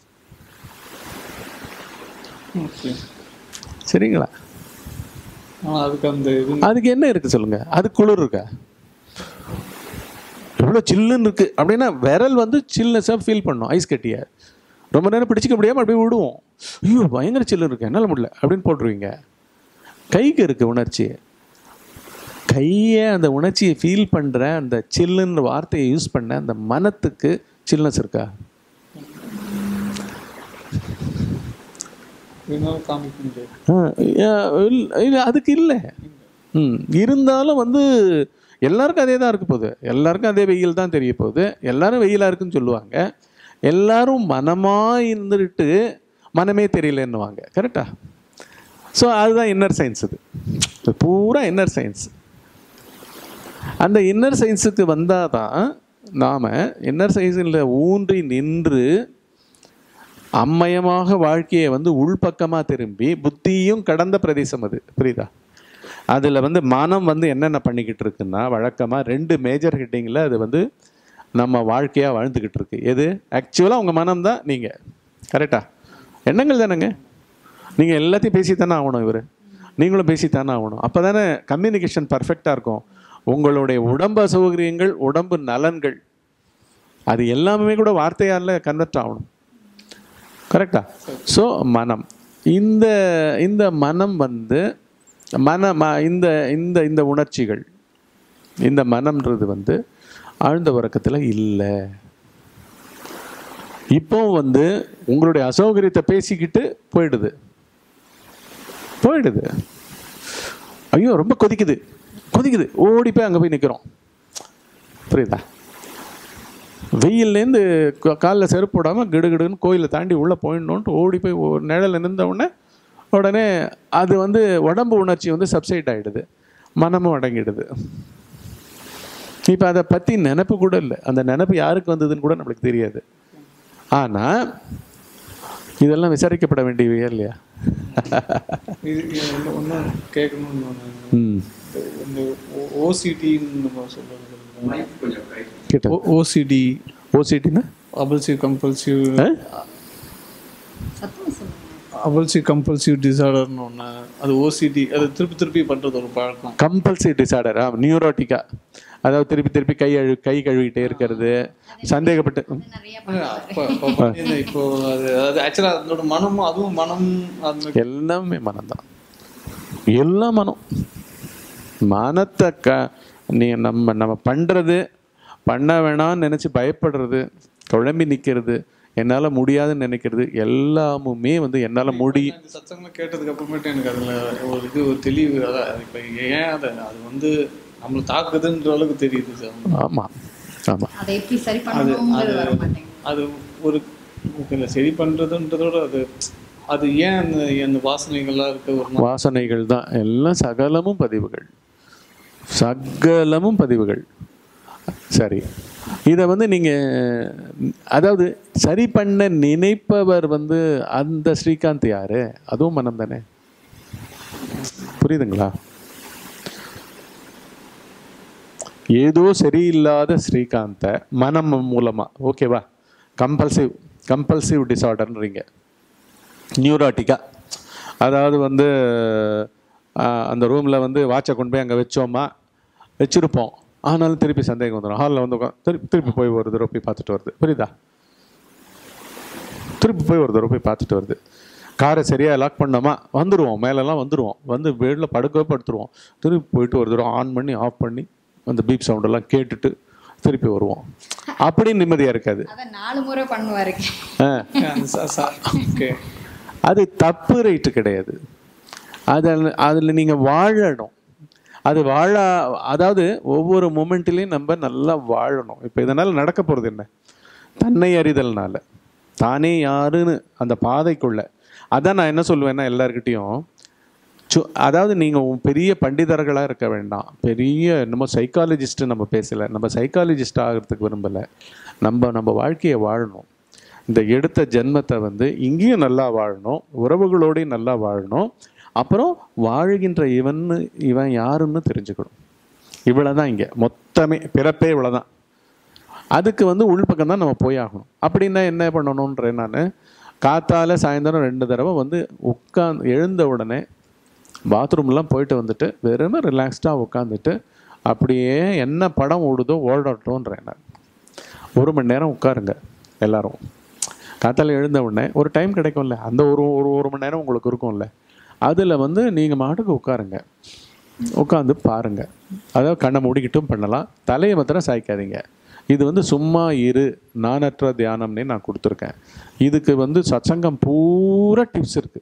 ஓகே சரிங்களா ஆனால் அதுக்கு அந்த இது அதுக்கு என்ன இருக்கு சொல்லுங்க அது குளிர் இருக்கா எவ்வளோ சில்லுன்னு இருக்குது அப்படின்னா விரல் வந்து சில்னஸாக ஃபீல் பண்ணும் ஐஸ் கட்டியை ரொம்ப நேரம் பிடிச்சிக்க முடியாமல் அப்படியே விடுவோம் ஐயோ பயங்கர சில்லுன்னு இருக்கு என்னால் முடியல அப்படின்னு போட்டுருவீங்க கைக்கு இருக்குது உணர்ச்சி கையை அந்த உணர்ச்சியை ஃபீல் பண்ணுற அந்த சில்லுன்ற வார்த்தையை யூஸ் பண்ண அந்த மனத்துக்கு சில்னஸ் இருக்கா இருந்தாலும் காமிக்க முடியாது ஆ, இல்ல- இல்ல, அதுக்கு இல்லை ம் இருந்தாலும் வந்து எல்லாருக்கும் அதே தான் இருக்க போகுது எல்லாருக்கும் அதே வெயில் தான் தெரிய போகுது எல்லாரும் வெயிலாக இருக்குன்னு சொல்லுவாங்க எல்லாரும் மனமாக இருந்துட்டு மனமே தெரியலன்னுவாங்க கரெக்டா ஸோ அதுதான் இன்னர் சயின்ஸ் இது இது பூரா இன்னர் சயின்ஸ் அந்த இன்னர் சயின்ஸுக்கு வந்தால் தான் நாம் இன்னர் சயின்ஸில் ஊன்றி நின்று அம்மயமாக வாழ்க்கையை வந்து உள்பக்கமாக திரும்பி புத்தியும் கடந்த பிரதேசம் அது புரியுதா அதில் வந்து மனம் வந்து என்னென்ன பண்ணிக்கிட்டு இருக்குன்னா வழக்கமாக ரெண்டு மேஜர் ஹெட்டிங்கில் அது வந்து நம்ம வாழ்க்கையாக வாழ்ந்துக்கிட்டு இருக்கு எது ஆக்சுவலாக உங்கள் மனம் தான் நீங்கள் கரெக்டா எண்ணங்கள் தானேங்க நீங்கள் எல்லாத்தையும் பேசித்தானே ஆகணும் இவர் நீங்களும் பேசித்தானே ஆகணும் அப்போ தானே கம்யூனிகேஷன் பர்ஃபெக்டாக இருக்கும் உங்களுடைய உடம்பு அசௌகரியங்கள் உடம்பு நலன்கள் அது எல்லாமே கூட வார்த்தையால் கன்வெர்ட் ஆகணும் கரெக்டா ஸோ மனம் இந்த இந்த மனம் வந்து மன ம இந்த இந்த இந்த உணர்ச்சிகள் இந்த மனம்ன்றது வந்து ஆழ்ந்த உறக்கத்தில் இல்லை இப்போ வந்து உங்களுடைய அசௌகரியத்தை பேசிக்கிட்டு போயிடுது போயிடுது ஐயோ ரொம்ப கொதிக்குது கொதிக்குது ஓடி போய் அங்கே போய் நிற்கிறோம் புரியுதா வெயில்லேருந்து காலில் செருப்பு போடாமல் கிடுகிடுன்னு கோயிலை தாண்டி உள்ளே போயிடணுன்ட்டு ஓடி போய் ஒரு நிழல்ல நின்ற உடனே உடனே அது வந்து உடம்பு உணர்ச்சி வந்து சப்சைட் ஆகிடுது மனமும் அடங்கிடுது இப்போ அதை பற்றி நினப்பு கூட இல்லை அந்த நினப்பு யாருக்கு வந்ததுன்னு கூட நம்மளுக்கு தெரியாது ஆனால் இதெல்லாம் விசாரிக்கப்பட வேண்டியவையா இல்லையா இது இது ஒன்று கேட்கணும்னு ஒன்று ம் இந்த ஓசிடின்னு நம்ம சொல்லுவாங்க கேட்ட ஓசிடி ஓசிட்டினா அபல்சிவ் கம்பல்சிவ் சத்தமா சொல்லுங்க அபல்சிவ் கம்பல்சிவ் டிசார்டர்னு ஒன்று அது ஓசிடி அது திருப்பி திருப்பி பண்ணுறது ஒரு பழக்கம் கம்பல்சரி டிசார்டர் ஆ நியூரோட்டிக்கா அதாவது திருப்பி திருப்பி கை அழு கை கழுவிட்டே இருக்கிறது சந்தேகப்பட்டு ம். அது நிறைய அப்போ அப்போ பண்ணியிருந்தேன். இப்போ அது அது ஆக்சுவலாக அதோட மனமும் அதுவும் மனம் அந்த எல்லாமே மனம்தான் எல்லாம் மனம் மனத்தை க நீ நம்ம நம்ம பண்ணுறது பண்ண வேணாம்னு நினச்சி பயப்படுறது குழம்பி நிற்கிறது என்னால் முடியாதுன்னு நினைக்கிறது எல்லாமுமே வந்து என்னால் முடி இந்த சத்தங்கள்லாம் கேட்டதுக்கு அப்புறமேட்டு எனக்கு அதில் ஒரு இது ஒரு தெளிவு அதான் அது இப்போ ஏன் அதை அது வந்து நம்மளை தாக்குதுன்ற அளவுக்கு தெரியுது சார் ஆமாம் ஆமாம் அதை எப்படி சரி பண்ணணுங்கிறது வர மாட்டேங்குது அது ஒரு இல்லை சரி பண்ணுறதுன்றதோட அது அது ஏன் அந்த அந்த வாசனைகள்லாம் இருக்க ஒரு மாதிரி வாசனைகள் தான் எல்லாம் சகலமும் பதிவுகள் சகலமும் பதிவுகள் சரி இதை வந்து நீங்கள் அதாவது சரி பண்ண நினைப்பவர் வந்து அந்த ஸ்ரீகாந்த் யாரு அதுவும் மனம் தானே புரியுதுங்களா ஏதோ சரியில்லாத ஸ்ரீகாந்த மனம் மூலமா ஓகேவா கம்பல்சிவ் கம்பல்சிவ் டிசார்டர்ன்றீங்க நியூராட்டிக்கா அதாவது வந்து ஆஹ், அந்த ரூமில் வந்து வாட்சை கொண்டு போய் அங்கே வச்சோமா வச்சுருப்போம் ஆனாலும் திருப்பி சந்தேகம் வந்துடும் ஹாலில் வந்து உட்கா- திருப்பி திருப்பி போய் ஒரு தடவை போய் பார்த்துட்டு வருது புரியுதா திருப்பி போய் ஒரு தடவை போய் பார்த்துட்டு வருது காரை சரியாக லாக் பண்ணோமா வந்துடுவோம் மேலெல்லாம் வந்துடுவோம் வந்து வீட்டில் படுக்கவே படுத்துருவோம் திருப்பி போயிட்டு ஒரு தடவை ஆன் பண்ணி ஆஃப் பண்ணி அந்த பீப் சவுண்டெல்லாம் கேட்டுட்டு திருப்பி வருவோம் அப்படி நிம்மதியாக இருக்காது அதை நாலு முறை பண்ணுவாரு ஆ ஓகே அது தப்பு ரைட்டு கிடையாது அதில் அதில் நீங்கள் வாழணும் அது வாழ அதாவது ஒவ்வொரு மூமெண்ட்லேயும் நம்ம நல்லா வாழணும் இப்போ இதனால் நடக்க போகிறது என்ன தன்னை அறிதல்னால தானே யாருன்னு அந்த பாதைக்குள்ள அதான் நான் என்ன சொல்லுவேன்னா எல்லார்கிட்டேயும் சு அதாவது நீங்கள் பெரிய பண்டிதர்களாக இருக்க வேண்டாம் பெரிய நம்ம சைக்காலஜிஸ்ட்டு நம்ம பேசலை நம்ம சைக்காலஜிஸ்ட் ஆகிறதுக்கு விரும்பலை நம்ம நம்ம வாழ்க்கையை வாழணும் இந்த எடுத்த ஜென்மத்தை வந்து இங்கேயும் நல்லா வாழணும் உறவுகளோடையும் நல்லா வாழணும் அப்புறம் வாழ்கின்ற இவன் இவன் யாருன்னு தெரிஞ்சுக்கணும் இவ்வளோதான் இங்கே மொத்தமே பிறப்பே இவ்வளோதான் அதுக்கு வந்து உள்பக்கம் தான் நம்ம போய் ஆகணும் அப்படின்னா என்ன பண்ணணுன்றேன் நான் காத்தால சாயந்தரம் ரெண்டு தடவை வந்து உட்காந்து எழுந்த உடனே பாத்ரூம்லாம் போயிட்டு வந்துட்டு வெறுமே ரிலாக்ஸ்டாக உட்காந்துட்டு அப்படியே என்ன படம் ஓடுதோ ஓடட்டோன்றேன் நான் ஒரு மணி நேரம் உட்காருங்க எல்லாரும் காத்தால எழுந்த உடனே ஒரு டைம் கிடைக்கும்ல அந்த ஒரு ஒரு ஒரு மணி நேரம் உங்களுக்கு இருக்கும்ல அதில் வந்து நீங்கள் மாட்டுக்கு உட்காருங்க உட்காந்து பாருங்க அதாவது கண்ணை மூடிக்கிட்டும் பண்ணலாம் தலையை மாத்திரம் சாய்க்காதீங்க இது வந்து சும்மா இரு நானற்ற தியானம்னே நான் கொடுத்துருக்கேன் இதுக்கு வந்து சத்சங்கம் பூரா டிப்ஸ் இருக்கு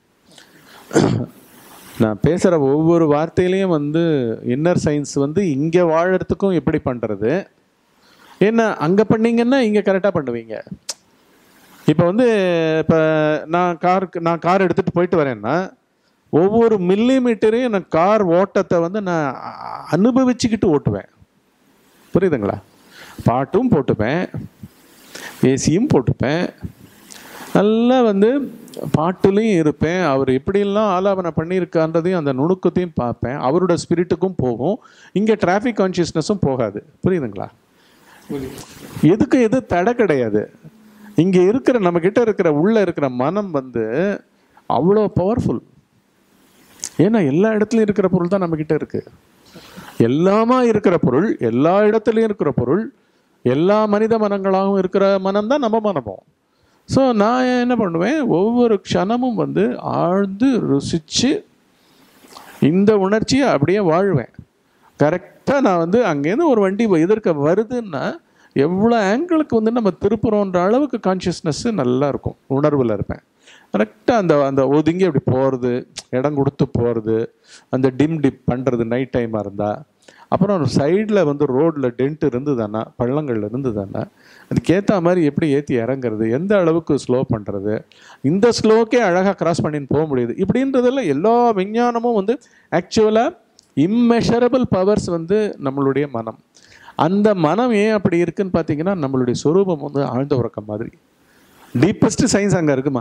நான் பேசுகிற ஒவ்வொரு வார்த்தையிலையும் வந்து இன்னர் சயின்ஸ் வந்து இங்கே வாழறதுக்கும் எப்படி பண்ணுறது என்ன அங்கே பண்ணீங்கன்னா இங்கே கரெக்டாக பண்ணுவீங்க இப்போ வந்து இப்போ நான் காருக்கு நான் கார் எடுத்துகிட்டு போயிட்டு வரேன்னா ஒவ்வொரு மில்லி மீட்டரையும் நான் கார் ஓட்டத்தை வந்து நான் அ- அனுபவிச்சுக்கிட்டு ஓட்டுவேன் புரியுதுங்களா பாட்டும் போட்டுப்பேன் ஏசியும் போட்டுப்பேன் நல்லா வந்து பாட்டுலையும் இருப்பேன் அவர் எப்படியெல்லாம் ஆலாபனை பண்ணியிருக்கான்றதையும் அந்த நுணுக்கத்தையும் பார்ப்பேன் அவரோட ஸ்பிரிட்டுக்கும் போகும் இங்கே டிராஃபிக் கான்ஷியஸ்னஸும் போகாது புரியுதுங்களா புரியுது எதுக்கு எது தடை கிடையாது இங்கே இருக்கிற நம்ம கிட்ட இருக்கிற உள்ள இருக்கிற மனம் வந்து அவ்வளோ பவர்ஃபுல் ஏன்னா எல்லா இடத்துலையும் இருக்கிற பொருள் தான் நம்ம கிட்ட இருக்கு எல்லாமா இருக்கிற பொருள் எல்லா இடத்துலையும் இருக்கிற பொருள் எல்லா மனித மனங்களாகவும் இருக்கிற மனம் தான் நம்ம மனமும் ஸோ நான் என்ன பண்ணுவேன் ஒவ்வொரு க்ஷணமும் வந்து ஆழ்ந்து ருசிச்சு இந்த உணர்ச்சியை அப்படியே வாழ்வேன் கரெக்டாக நான் வந்து அங்கேருந்து ஒரு வண்டி எதிர்க்க வருதுன்னா எவ்வளோ ஆங்கிளுக்கு வந்து நம்ம திருப்புறோன்ற அளவுக்கு கான்ஷியஸ்னஸ் நல்லா இருக்கும் உணர்வில் இருப்பேன் கரெக்டாக அந்த அந்த ஒதுங்கி அப்படி போகிறது இடம் கொடுத்து போகிறது அந்த டிம் டிப் பண்ணுறது நைட் டைமாக இருந்தால் அப்புறம் சைடில் வந்து ரோட்டில் டென்ட் இருந்ததுன்னா பள்ளங்கள் இருந்ததுன்னா அதுக்கேற்ற மாதிரி எப்படி ஏற்றி இறங்குறது எந்த அளவுக்கு ஸ்லோ பண்ணுறது இந்த ஸ்லோக்கே அழகாக கிராஸ் பண்ணின்னு போக முடியுது இப்படின்றதெல்லாம் எல்லா விஞ்ஞானமும் வந்து ஆக்சுவலாக இம்மெஷரபிள் பவர்ஸ் வந்து நம்மளுடைய மனம் அந்த மனம் ஏன் அப்படி இருக்குன்னு பார்த்தீங்கன்னா நம்மளுடைய சொரூபம் வந்து ஆழ்ந்த உறக்கம் மாதிரி டீப்பஸ்ட் சயின்ஸ் அங்கே இருக்குமா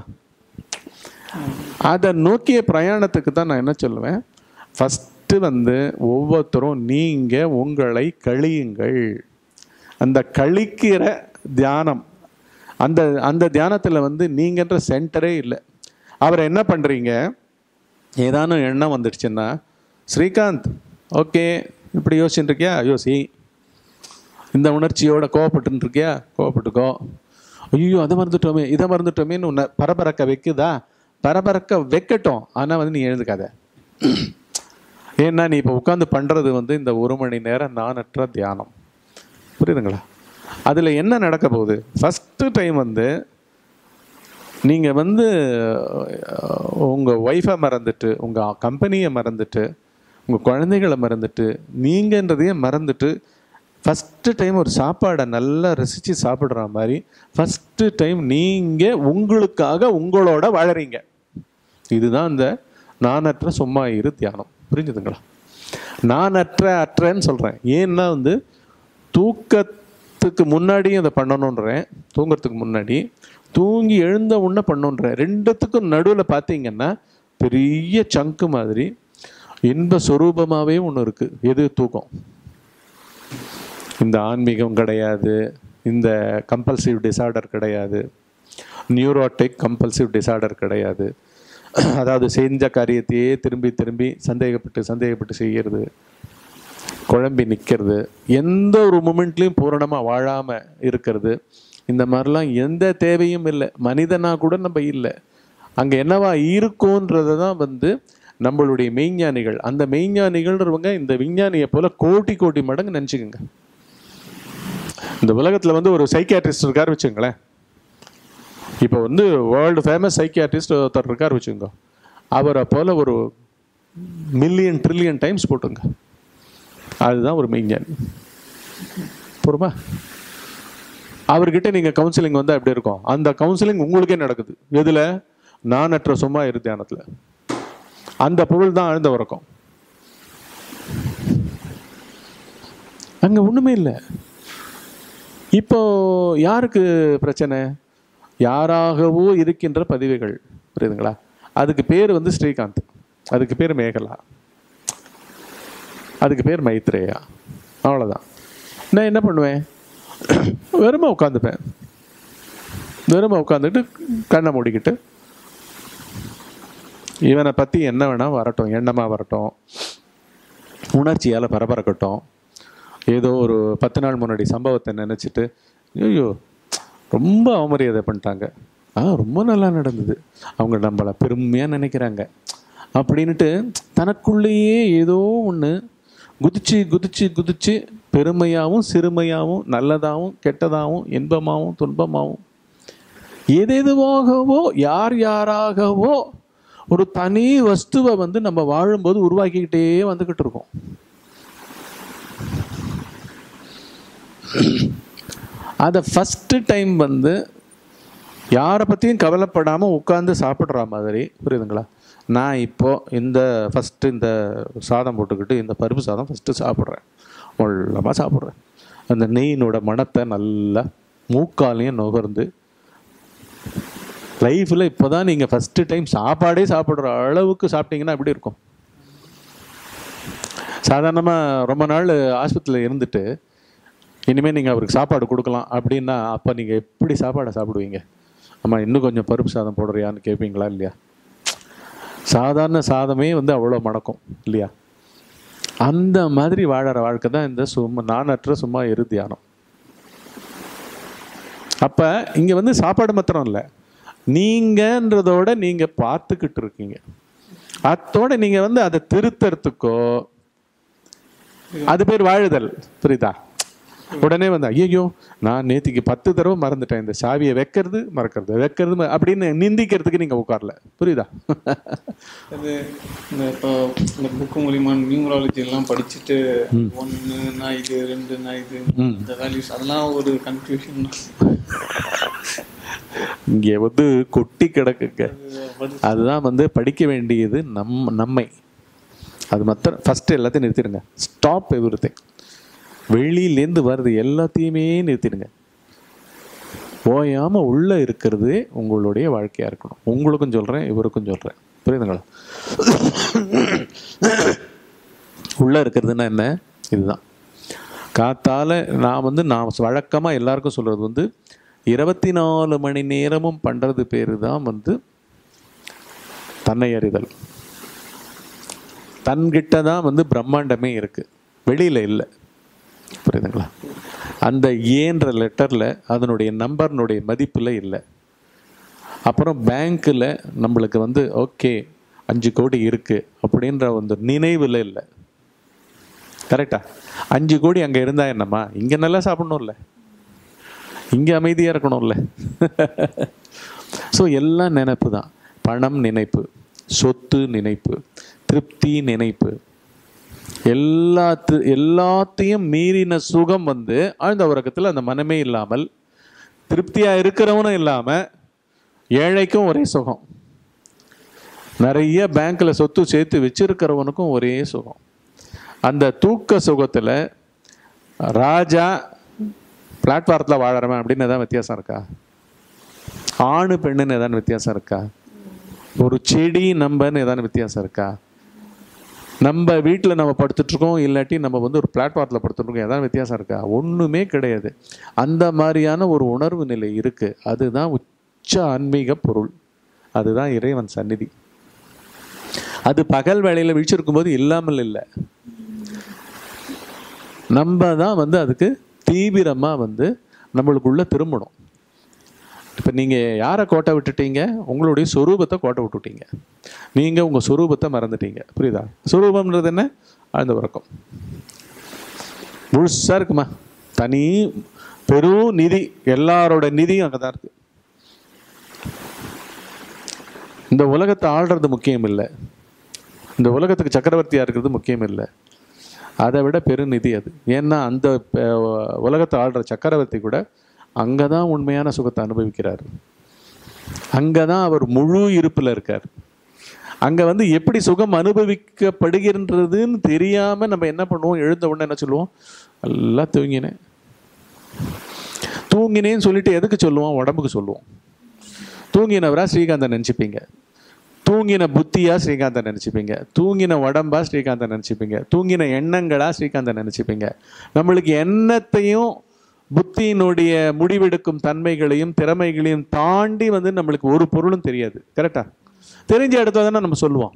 அதை நோக்கிய பிரயாணத்துக்கு தான் நான் என்ன சொல்லுவேன் ஃபஸ்ட்டு வந்து ஒவ்வொருத்தரும் நீங்கள் உங்களை கழியுங்கள் அந்த கழிக்கிற தியானம் அந்த அந்த தியானத்தில் வந்து நீங்கன்ற சென்டரே இல்லை அவர் என்ன பண்ணுறீங்க ஏதானும் எண்ணம் வந்துடுச்சுன்னா ஸ்ரீகாந்த் ஓகே இப்படி யோசிச்சுட்டு இருக்கியா யோசி இந்த உணர்ச்சியோட கோவப்பட்டுன்னு இருக்கியா கோவப்பட்டுக்கோ ஐயோ அதை மறந்துட்டோமே இதை மறந்துட்டோமேன்னு உன்னை பரபரக்க வைக்குதா பரபரக்க வைக்கட்டும் ஆனால் வந்து நீ எழுந்துக்காத ஏன்னா நீ இப்போ உட்காந்து பண்ணுறது வந்து இந்த ஒரு மணி நேரம் நானற்ற தியானம் புரியுதுங்களா அதில் என்ன நடக்க போகுது ஃபஸ்ட்டு டைம் வந்து நீங்கள் வந்து உங்கள் ஒய்ஃபை மறந்துட்டு உங்கள் கம்பெனியை மறந்துட்டு உங்கள் குழந்தைகளை மறந்துட்டு நீங்கன்றதையே மறந்துட்டு ஃபஸ்ட்டு டைம் ஒரு சாப்பாடை நல்லா ரசித்து சாப்பிட்ற மாதிரி ஃபஸ்ட்டு டைம் நீங்கள் உங்களுக்காக உங்களோட வாழறீங்க இதுதான் இந்த நானற்ற சும்மா இரு தியானம் புரிஞ்சுதுங்களா நானற்ற அற்றன்னு சொல்கிறேன் ஏன்னா வந்து தூக்கத்துக்கு முன்னாடியும் அதை பண்ணணுன்றேன் தூங்குறதுக்கு முன்னாடி தூங்கி எழுந்த உடனே பண்ணுன்றேன் ரெண்டுத்துக்கும் நடுவில் பார்த்தீங்கன்னா பெரிய சங்கு மாதிரி இன்ப சொரூபமாகவே ஒன்று இருக்குது எது தூக்கம் இந்த ஆன்மீகம் கிடையாது இந்த கம்பல்சிவ் டிசார்டர் கிடையாது நியூரோட்டிக் கம்பல்சிவ் டிசார்டர் கிடையாது அதாவது செஞ்ச காரியத்தையே திரும்பி திரும்பி சந்தேகப்பட்டு சந்தேகப்பட்டு செய்கிறது குழம்பி நிற்கிறது எந்த ஒரு மூமெண்ட்லேயும் பூரணமாக வாழாமல் இருக்கிறது இந்த மாதிரிலாம் எந்த தேவையும் இல்லை மனிதனா கூட நம்ம இல்லை அங்கே என்னவா இருக்கும்ன்றது தான் வந்து நம்மளுடைய மெய்ஞானிகள் அந்த மெய்ஞானிகள்ன்றவங்க இந்த விஞ்ஞானியை போல கோடி கோடி மடங்கு நினச்சிக்கோங்க இந்த உலகத்தில் வந்து ஒரு சைக்கியாட்ரிஸ்ட் இருக்கார் வச்சுங்களேன் இப்போ வந்து வேர்ல்டு ஃபேமஸ் சைக்கியாட்ரிஸ்ட் ஒருத்தர் இருக்கார் வச்சுங்க அவரை போல ஒரு மில்லியன் ட்ரில்லியன் டைம்ஸ் போட்டுங்க அதுதான் ஒரு மெய்ஞானி பொறுமா அவர்கிட்ட நீங்கள் கவுன்சிலிங் வந்து எப்படி இருக்கும் அந்த கவுன்சிலிங் உங்களுக்கே நடக்குது எதில் நானற்ற சும்மா இரு தியானத்தில் அந்த பொருள் தான் ஆழ்ந்த உறக்கம் அங்கே ஒன்றுமே இல்லை இப்போ யாருக்கு பிரச்சனை யாராகவோ இருக்கின்ற பதிவுகள் புரியுதுங்களா அதுக்கு பேர் வந்து ஸ்ரீகாந்த் அதுக்கு பேர் மேகலா அதுக்கு பேர் மைத்ரேயா அவ்வளோதான் நான் என்ன பண்ணுவேன் வெறுமை உட்காந்துப்பேன் வெறுமை உட்காந்துட்டு கண்ணை மூடிக்கிட்டு இவனை பற்றி என்ன வேணால் வரட்டும் எண்ணமாக வரட்டும் உணர்ச்சியால் பரபரக்கட்டும் ஏதோ ஒரு பத்து நாள் முன்னாடி சம்பவத்தை நினச்சிட்டு ஐயோ ரொம்ப அவமரியாதை பண்ணிட்டாங்க ஆ ரொம்ப நல்லா நடந்தது அவங்க நம்மளை பெருமையாக நினைக்கிறாங்க அப்படின்ட்டு தனக்குள்ளேயே ஏதோ ஒன்று குதிச்சு குதிச்சு குதிச்சு பெருமையாகவும் சிறுமையாகவும் நல்லதாகவும் கெட்டதாகவும் இன்பமாகவும் துன்பமாகவும் எதெதுவாகவோ யார் யாராகவோ ஒரு தனி வஸ்துவை வந்து நம்ம வாழும்போது உருவாக்கிக்கிட்டே வந்துக்கிட்டு இருக்கோம் அதை ஃபஸ்ட்டு டைம் வந்து யாரை பற்றியும் கவலைப்படாமல் உட்காந்து சாப்பிட்ற மாதிரி புரியுதுங்களா நான் இப்போ இந்த ஃபஸ்ட்டு இந்த சாதம் போட்டுக்கிட்டு இந்த பருப்பு சாதம் ஃபஸ்ட்டு சாப்பிட்றேன் உள்ளமாக சாப்பிட்றேன் அந்த நெய்யினோட மணத்தை நல்லா மூக்காலையும் நுகர்ந்து லைஃப்பில் இப்போ தான் நீங்கள் ஃபஸ்ட்டு டைம் சாப்பாடே சாப்பிட்ற அளவுக்கு சாப்பிட்டீங்கன்னா எப்படி இருக்கும் சாதாரணமாக ரொம்ப நாள் ஆஸ்பத்திரியில் இருந்துட்டு இனிமேல் நீங்கள் அவருக்கு சாப்பாடு கொடுக்கலாம் அப்படின்னா அப்போ நீங்கள் எப்படி சாப்பாடை சாப்பிடுவீங்க அம்மா இன்னும் கொஞ்சம் பருப்பு சாதம் போடுறியான்னு கேட்பீங்களா இல்லையா சாதாரண சாதமே வந்து அவ்வளோ மணக்கும் இல்லையா அந்த மாதிரி வாழற வாழ்க்கை தான் இந்த சும்மா நானற்ற சும்மா இரு தியானம் அப்போ இங்கே வந்து சாப்பாடு மாத்திரம் இல்லை நீங்கன்றதோட நீங்கள் பார்த்துக்கிட்டு இருக்கீங்க அத்தோட நீங்கள் வந்து அதை திருத்தறதுக்கோ அது பேர் வாழுதல் புரியுதா உடனே வந்து ஐயோ நான் நேத்திக்கு பத்து தடவை மறந்துட்டேன் இந்த சாவியை வைக்கிறது மறக்கிறது வைக்கிறது ம- அப்படின்னு நிந்திக்கிறதுக்கு நீங்க உட்காரல புரியுதா அது இந்த இப்போ இந்த புக்கு மூலியமா நியூமராலஜி எல்லாம் படிச்சுட்டு ஒன்றுனா இது ரெண்டுனா இது இந்த வேல்யூஸ் அதெல்லாம் ஒரு கன்ஃபியூஷன் இங்க வந்து கொட்டி கிடக்குங்க அதுதான் வந்து படிக்க வேண்டியது நம் நம்மை அது மாத்திரம் ஃபர்ஸ்ட் எல்லாத்தையும் நிறுத்திடுங்க ஸ்டாப் எவ்ரி திங் வெளியிலேருந்து வருது எல்லாத்தையுமே நிறுத்திடுங்க ஓயாம உள்ள இருக்கிறது உங்களுடைய வாழ்க்கையா இருக்கணும் உங்களுக்கும் சொல்றேன் இவருக்கும் சொல்றேன் புரியுதுங்களா உள்ள இருக்கிறதுன்னா என்ன இதுதான் காத்தால நான் வந்து நான் வழக்கமா எல்லாருக்கும் சொல்றது வந்து இருபத்தி நாலு மணி நேரமும் பண்றது பேரு தான் வந்து தன்னை அறிதல் தன்கிட்ட தான் வந்து பிரம்மாண்டமே இருக்கு வெளியில இல்லை புரியுதுங்களா அந்த ஏன்ற லெட்டரில் அதனுடைய நம்பர்னுடைய மதிப்பில் இல்லை அப்புறம் பேங்க்கில் நம்மளுக்கு வந்து ஓகே அஞ்சு கோடி இருக்கு அப்படின்ற அந்த நினைவில் இல்லை கரெக்டா அஞ்சு கோடி அங்கே இருந்தா என்னம்மா இங்கே நல்லா சாப்பிடணும்ல இங்கே அமைதியாக இருக்கணும்ல ஸோ எல்லாம் நினைப்பு தான் பணம் நினைப்பு சொத்து நினைப்பு திருப்தி நினைப்பு எல்லாத்து எல்லாத்தையும் மீறின சுகம் வந்து ஆழ்ந்த உறக்கத்தில் அந்த மனமே இல்லாமல் திருப்தியாக இருக்கிறவனும் இல்லாமல் ஏழைக்கும் ஒரே சுகம் நிறைய பேங்க்ல சொத்து சேர்த்து வச்சிருக்கிறவனுக்கும் ஒரே சுகம் அந்த தூக்க சுகத்தில் ராஜா பிளாட்ஃபாரத்தில் வாழறவன் அப்படின்னு ஏதாவது வித்தியாசம் இருக்கா ஆணு பெண்ணுன்னு ஏதாவது வித்தியாசம் இருக்கா ஒரு செடி நம்பன்னு ஏதாவது வித்தியாசம் இருக்கா நம்ம வீட்டில் நம்ம படுத்துட்டு இருக்கோம் இல்லாட்டி நம்ம வந்து ஒரு பிளாட்ஃபாரத்தில் படுத்துருக்கோம் ஏதாவது வித்தியாசம் இருக்கா ஒன்றுமே கிடையாது அந்த மாதிரியான ஒரு உணர்வு நிலை இருக்கு அதுதான் உச்ச ஆன்மீக பொருள் அதுதான் இறைவன் சந்நிதி அது பகல் வேளையில் விழிச்சிருக்கும் போது இல்லாமல் இல்லை நம்ம தான் வந்து அதுக்கு தீவிரமாக வந்து நம்மளுக்குள்ள திரும்பணும் இப்போ நீங்கள் யாரை கோட்டை விட்டுட்டீங்க உங்களுடைய சொரூபத்தை கோட்டை விட்டுட்டீங்க நீங்கள் உங்கள் சொரூபத்தை மறந்துட்டீங்க புரியுதா சொரூபம்ன்றது என்ன ஆழ்ந்த உறக்கம் முழுசாக இருக்குமா தனி பெரும் நிதி எல்லாரோட நிதியும் அங்கே தான் இருக்கு இந்த உலகத்தை ஆள்றது முக்கியம் இல்லை இந்த உலகத்துக்கு சக்கரவர்த்தியாக இருக்கிறது முக்கியம் இல்லை அதை விட பெருநிதி அது ஏன்னா அந்த அஹ், உலகத்தை ஆள்ற சக்கரவர்த்தி கூட அங்கே தான் உண்மையான சுகத்தை அனுபவிக்கிறார் அங்கே தான் அவர் முழு இருப்பில் இருக்கார் அங்கே வந்து எப்படி சுகம் அனுபவிக்கப்படுகின்றதுன்னு தெரியாமல் நம்ம என்ன பண்ணுவோம் எழுந்த உடனே என்ன சொல்லுவோம் நல்லா தூங்கினேன் தூங்கினேன்னு சொல்லிட்டு எதுக்கு சொல்லுவோம் உடம்புக்கு சொல்லுவோம் தூங்கினவரா ஸ்ரீகாந்தன் நினச்சிப்பீங்க தூங்கின புத்தியா ஸ்ரீகாந்தன் நினச்சிப்பீங்க தூங்கின உடம்பா ஸ்ரீகாந்தன் நினச்சிப்பீங்க தூங்கின எண்ணங்களா ஸ்ரீகாந்தன் நினச்சிப்பீங்க நம்மளுக்கு எண்ணத்தையும் புத்தியினுடைய முடிவெடுக்கும் தன்மைகளையும் திறமைகளையும் தாண்டி வந்து நம்மளுக்கு ஒரு பொருளும் தெரியாது கரெக்டா தெரிஞ்ச இடத்துல தானே நம்ம சொல்லுவோம்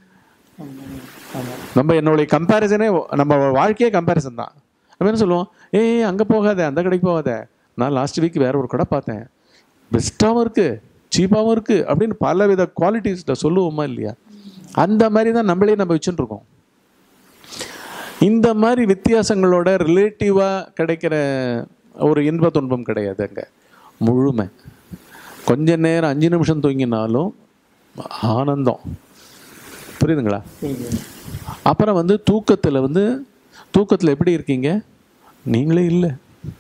நம்ம என்னுடைய கம்பேரிசனே நம்ம வாழ்க்கையே கம்பேரிசன் தான் நம்ம என்ன சொல்லுவோம் ஏய் அங்கே போகாத அந்த கடைக்கு போகாத நான் லாஸ்ட் வீக் வேற ஒரு கடை பார்த்தேன் பெஸ்ட்டாகவும் இருக்குது சீப்பாகவும் இருக்குது அப்படின்னு பல வித குவாலிட்டிஸில் சொல்லுவோமா இல்லையா அந்த மாதிரி தான் நம்மளே நம்ம வச்சுட்டு இருக்கோம் இந்த மாதிரி வித்தியாசங்களோட ரிலேட்டிவாக கிடைக்கிற ஒரு இன்ப துன்பம் கிடையாது அங்கே முழுமை கொஞ்ச நேரம் அஞ்சு நிமிஷம் தூங்கினாலும் ஆனந்தம் புரியுதுங்களா புரியுது அப்புறம் வந்து தூக்கத்தில் வந்து தூக்கத்தில் எப்படி இருக்கீங்க நீங்களே இல்லை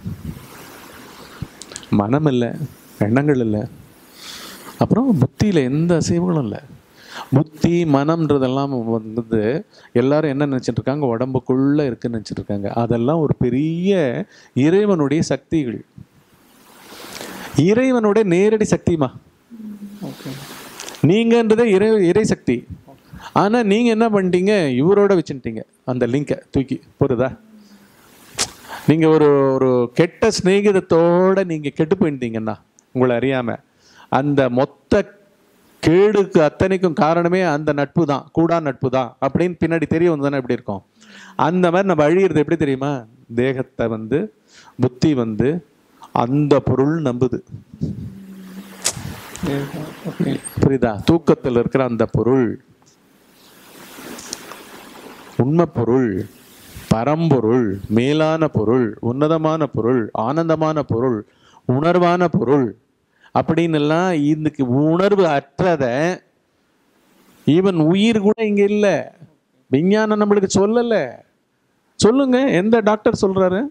மனம் இல்லை எண்ணங்கள் இல்லை அப்புறம் புத்தியில் எந்த அசைவுகளும் இல்லை புத்தி மனம்ன்றதெல்லாம் வந்து எல்லாரும் என்ன நினச்சிட்டு இருக்காங்க உடம்புக்குள்ளே இருக்குன்னு நினச்சிட்டு இருக்காங்க அதெல்லாம் ஒரு பெரிய இறைவனுடைய சக்திகள் இறைவனுடைய நேரடி சக்திமா ஓகே நீங்கன்றதே இறை இறை சக்தி ஆனால் நீங்கள் என்ன பண்ணிட்டீங்க இவரோட வச்சுட்டீங்க அந்த லிங்கை தூக்கி புரியுதா நீங்கள் ஒரு ஒரு கெட்ட சிநேகிதத்தோட நீங்கள் கெட்டு போயிருந்தீங்கன்னா உங்களை அறியாமல் அந்த மொத்த கேடுக்கு அத்தனைக்கும் காரணமே அந்த நட்பு தான் கூடா நட்பு தான் அப்படின்னு பின்னாடி தெரிய வந்ததுன்னா எப்படி இருக்கும் அந்த மாதிரி நம்ம அழியிறது எப்படி தெரியுமா தேகத்தை வந்து புத்தி வந்து அந்த பொருள் நம்புது ஓகே புரியுதா தூக்கத்தில் இருக்கிற அந்த பொருள் உண்மை பொருள் பரம்பொருள் மேலான பொருள் உன்னதமான பொருள் ஆனந்தமான பொருள் உணர்வான பொருள் அப்படின்னு எல்லாம் இதுக்கு உணர்வு அற்றத ஈவன் உயிர் கூட இங்க இல்லை விஞ்ஞானம் நம்மளுக்கு சொல்லல சொல்லுங்க எந்த டாக்டர் சொல்றாரு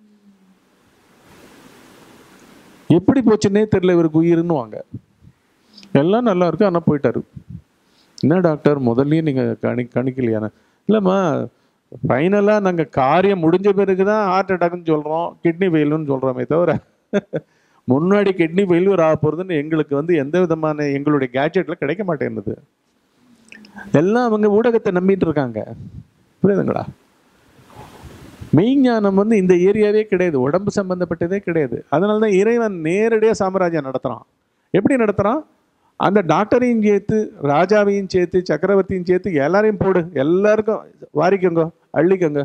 எப்படி போச்சுன்னே தெரியல இவருக்கு உயிர்னு வாங்க எல்லாம் நல்லா இருக்கு ஆனால் போயிட்டாரு என்ன டாக்டர் முதல்லயே நீங்கள் கணி கணிக்கலையானே இல்லைம்மா ஃபைனலாக நாங்கள் காரியம் முடிஞ்ச பிறகு தான் ஹார்ட் அட்டாக்னு சொல்கிறோம் கிட்னி ஃபெயிலுன்னு சொல்கிறோமே தவிர முன்னாடி கிட்னி ஃபெயிலியர் ஆக போகிறதுன்னு எங்களுக்கு வந்து எந்த விதமான எங்களுடைய கேட்ஜெட்டில் கிடைக்க மாட்டேங்குது எல்லாம் அவங்க ஊடகத்தை நம்பிட்டு இருக்காங்க புரியுதுங்களா மெய்ஞானம் வந்து இந்த ஏரியாவே கிடையாது உடம்பு சம்பந்தப்பட்டதே கிடையாது அதனால தான் இறைவன் நேரடியாக சாம்ராஜ்யம் நடத்துகிறான் எப்படி நடத்துகிறான் அந்த டாக்டரையும் சேர்த்து ராஜாவையும் சேர்த்து சக்கரவர்த்தியும் சேர்த்து எல்லாரையும் போடு எல்லாருக்கும் வாரிக்கோங்க அள்ளிக்கோங்க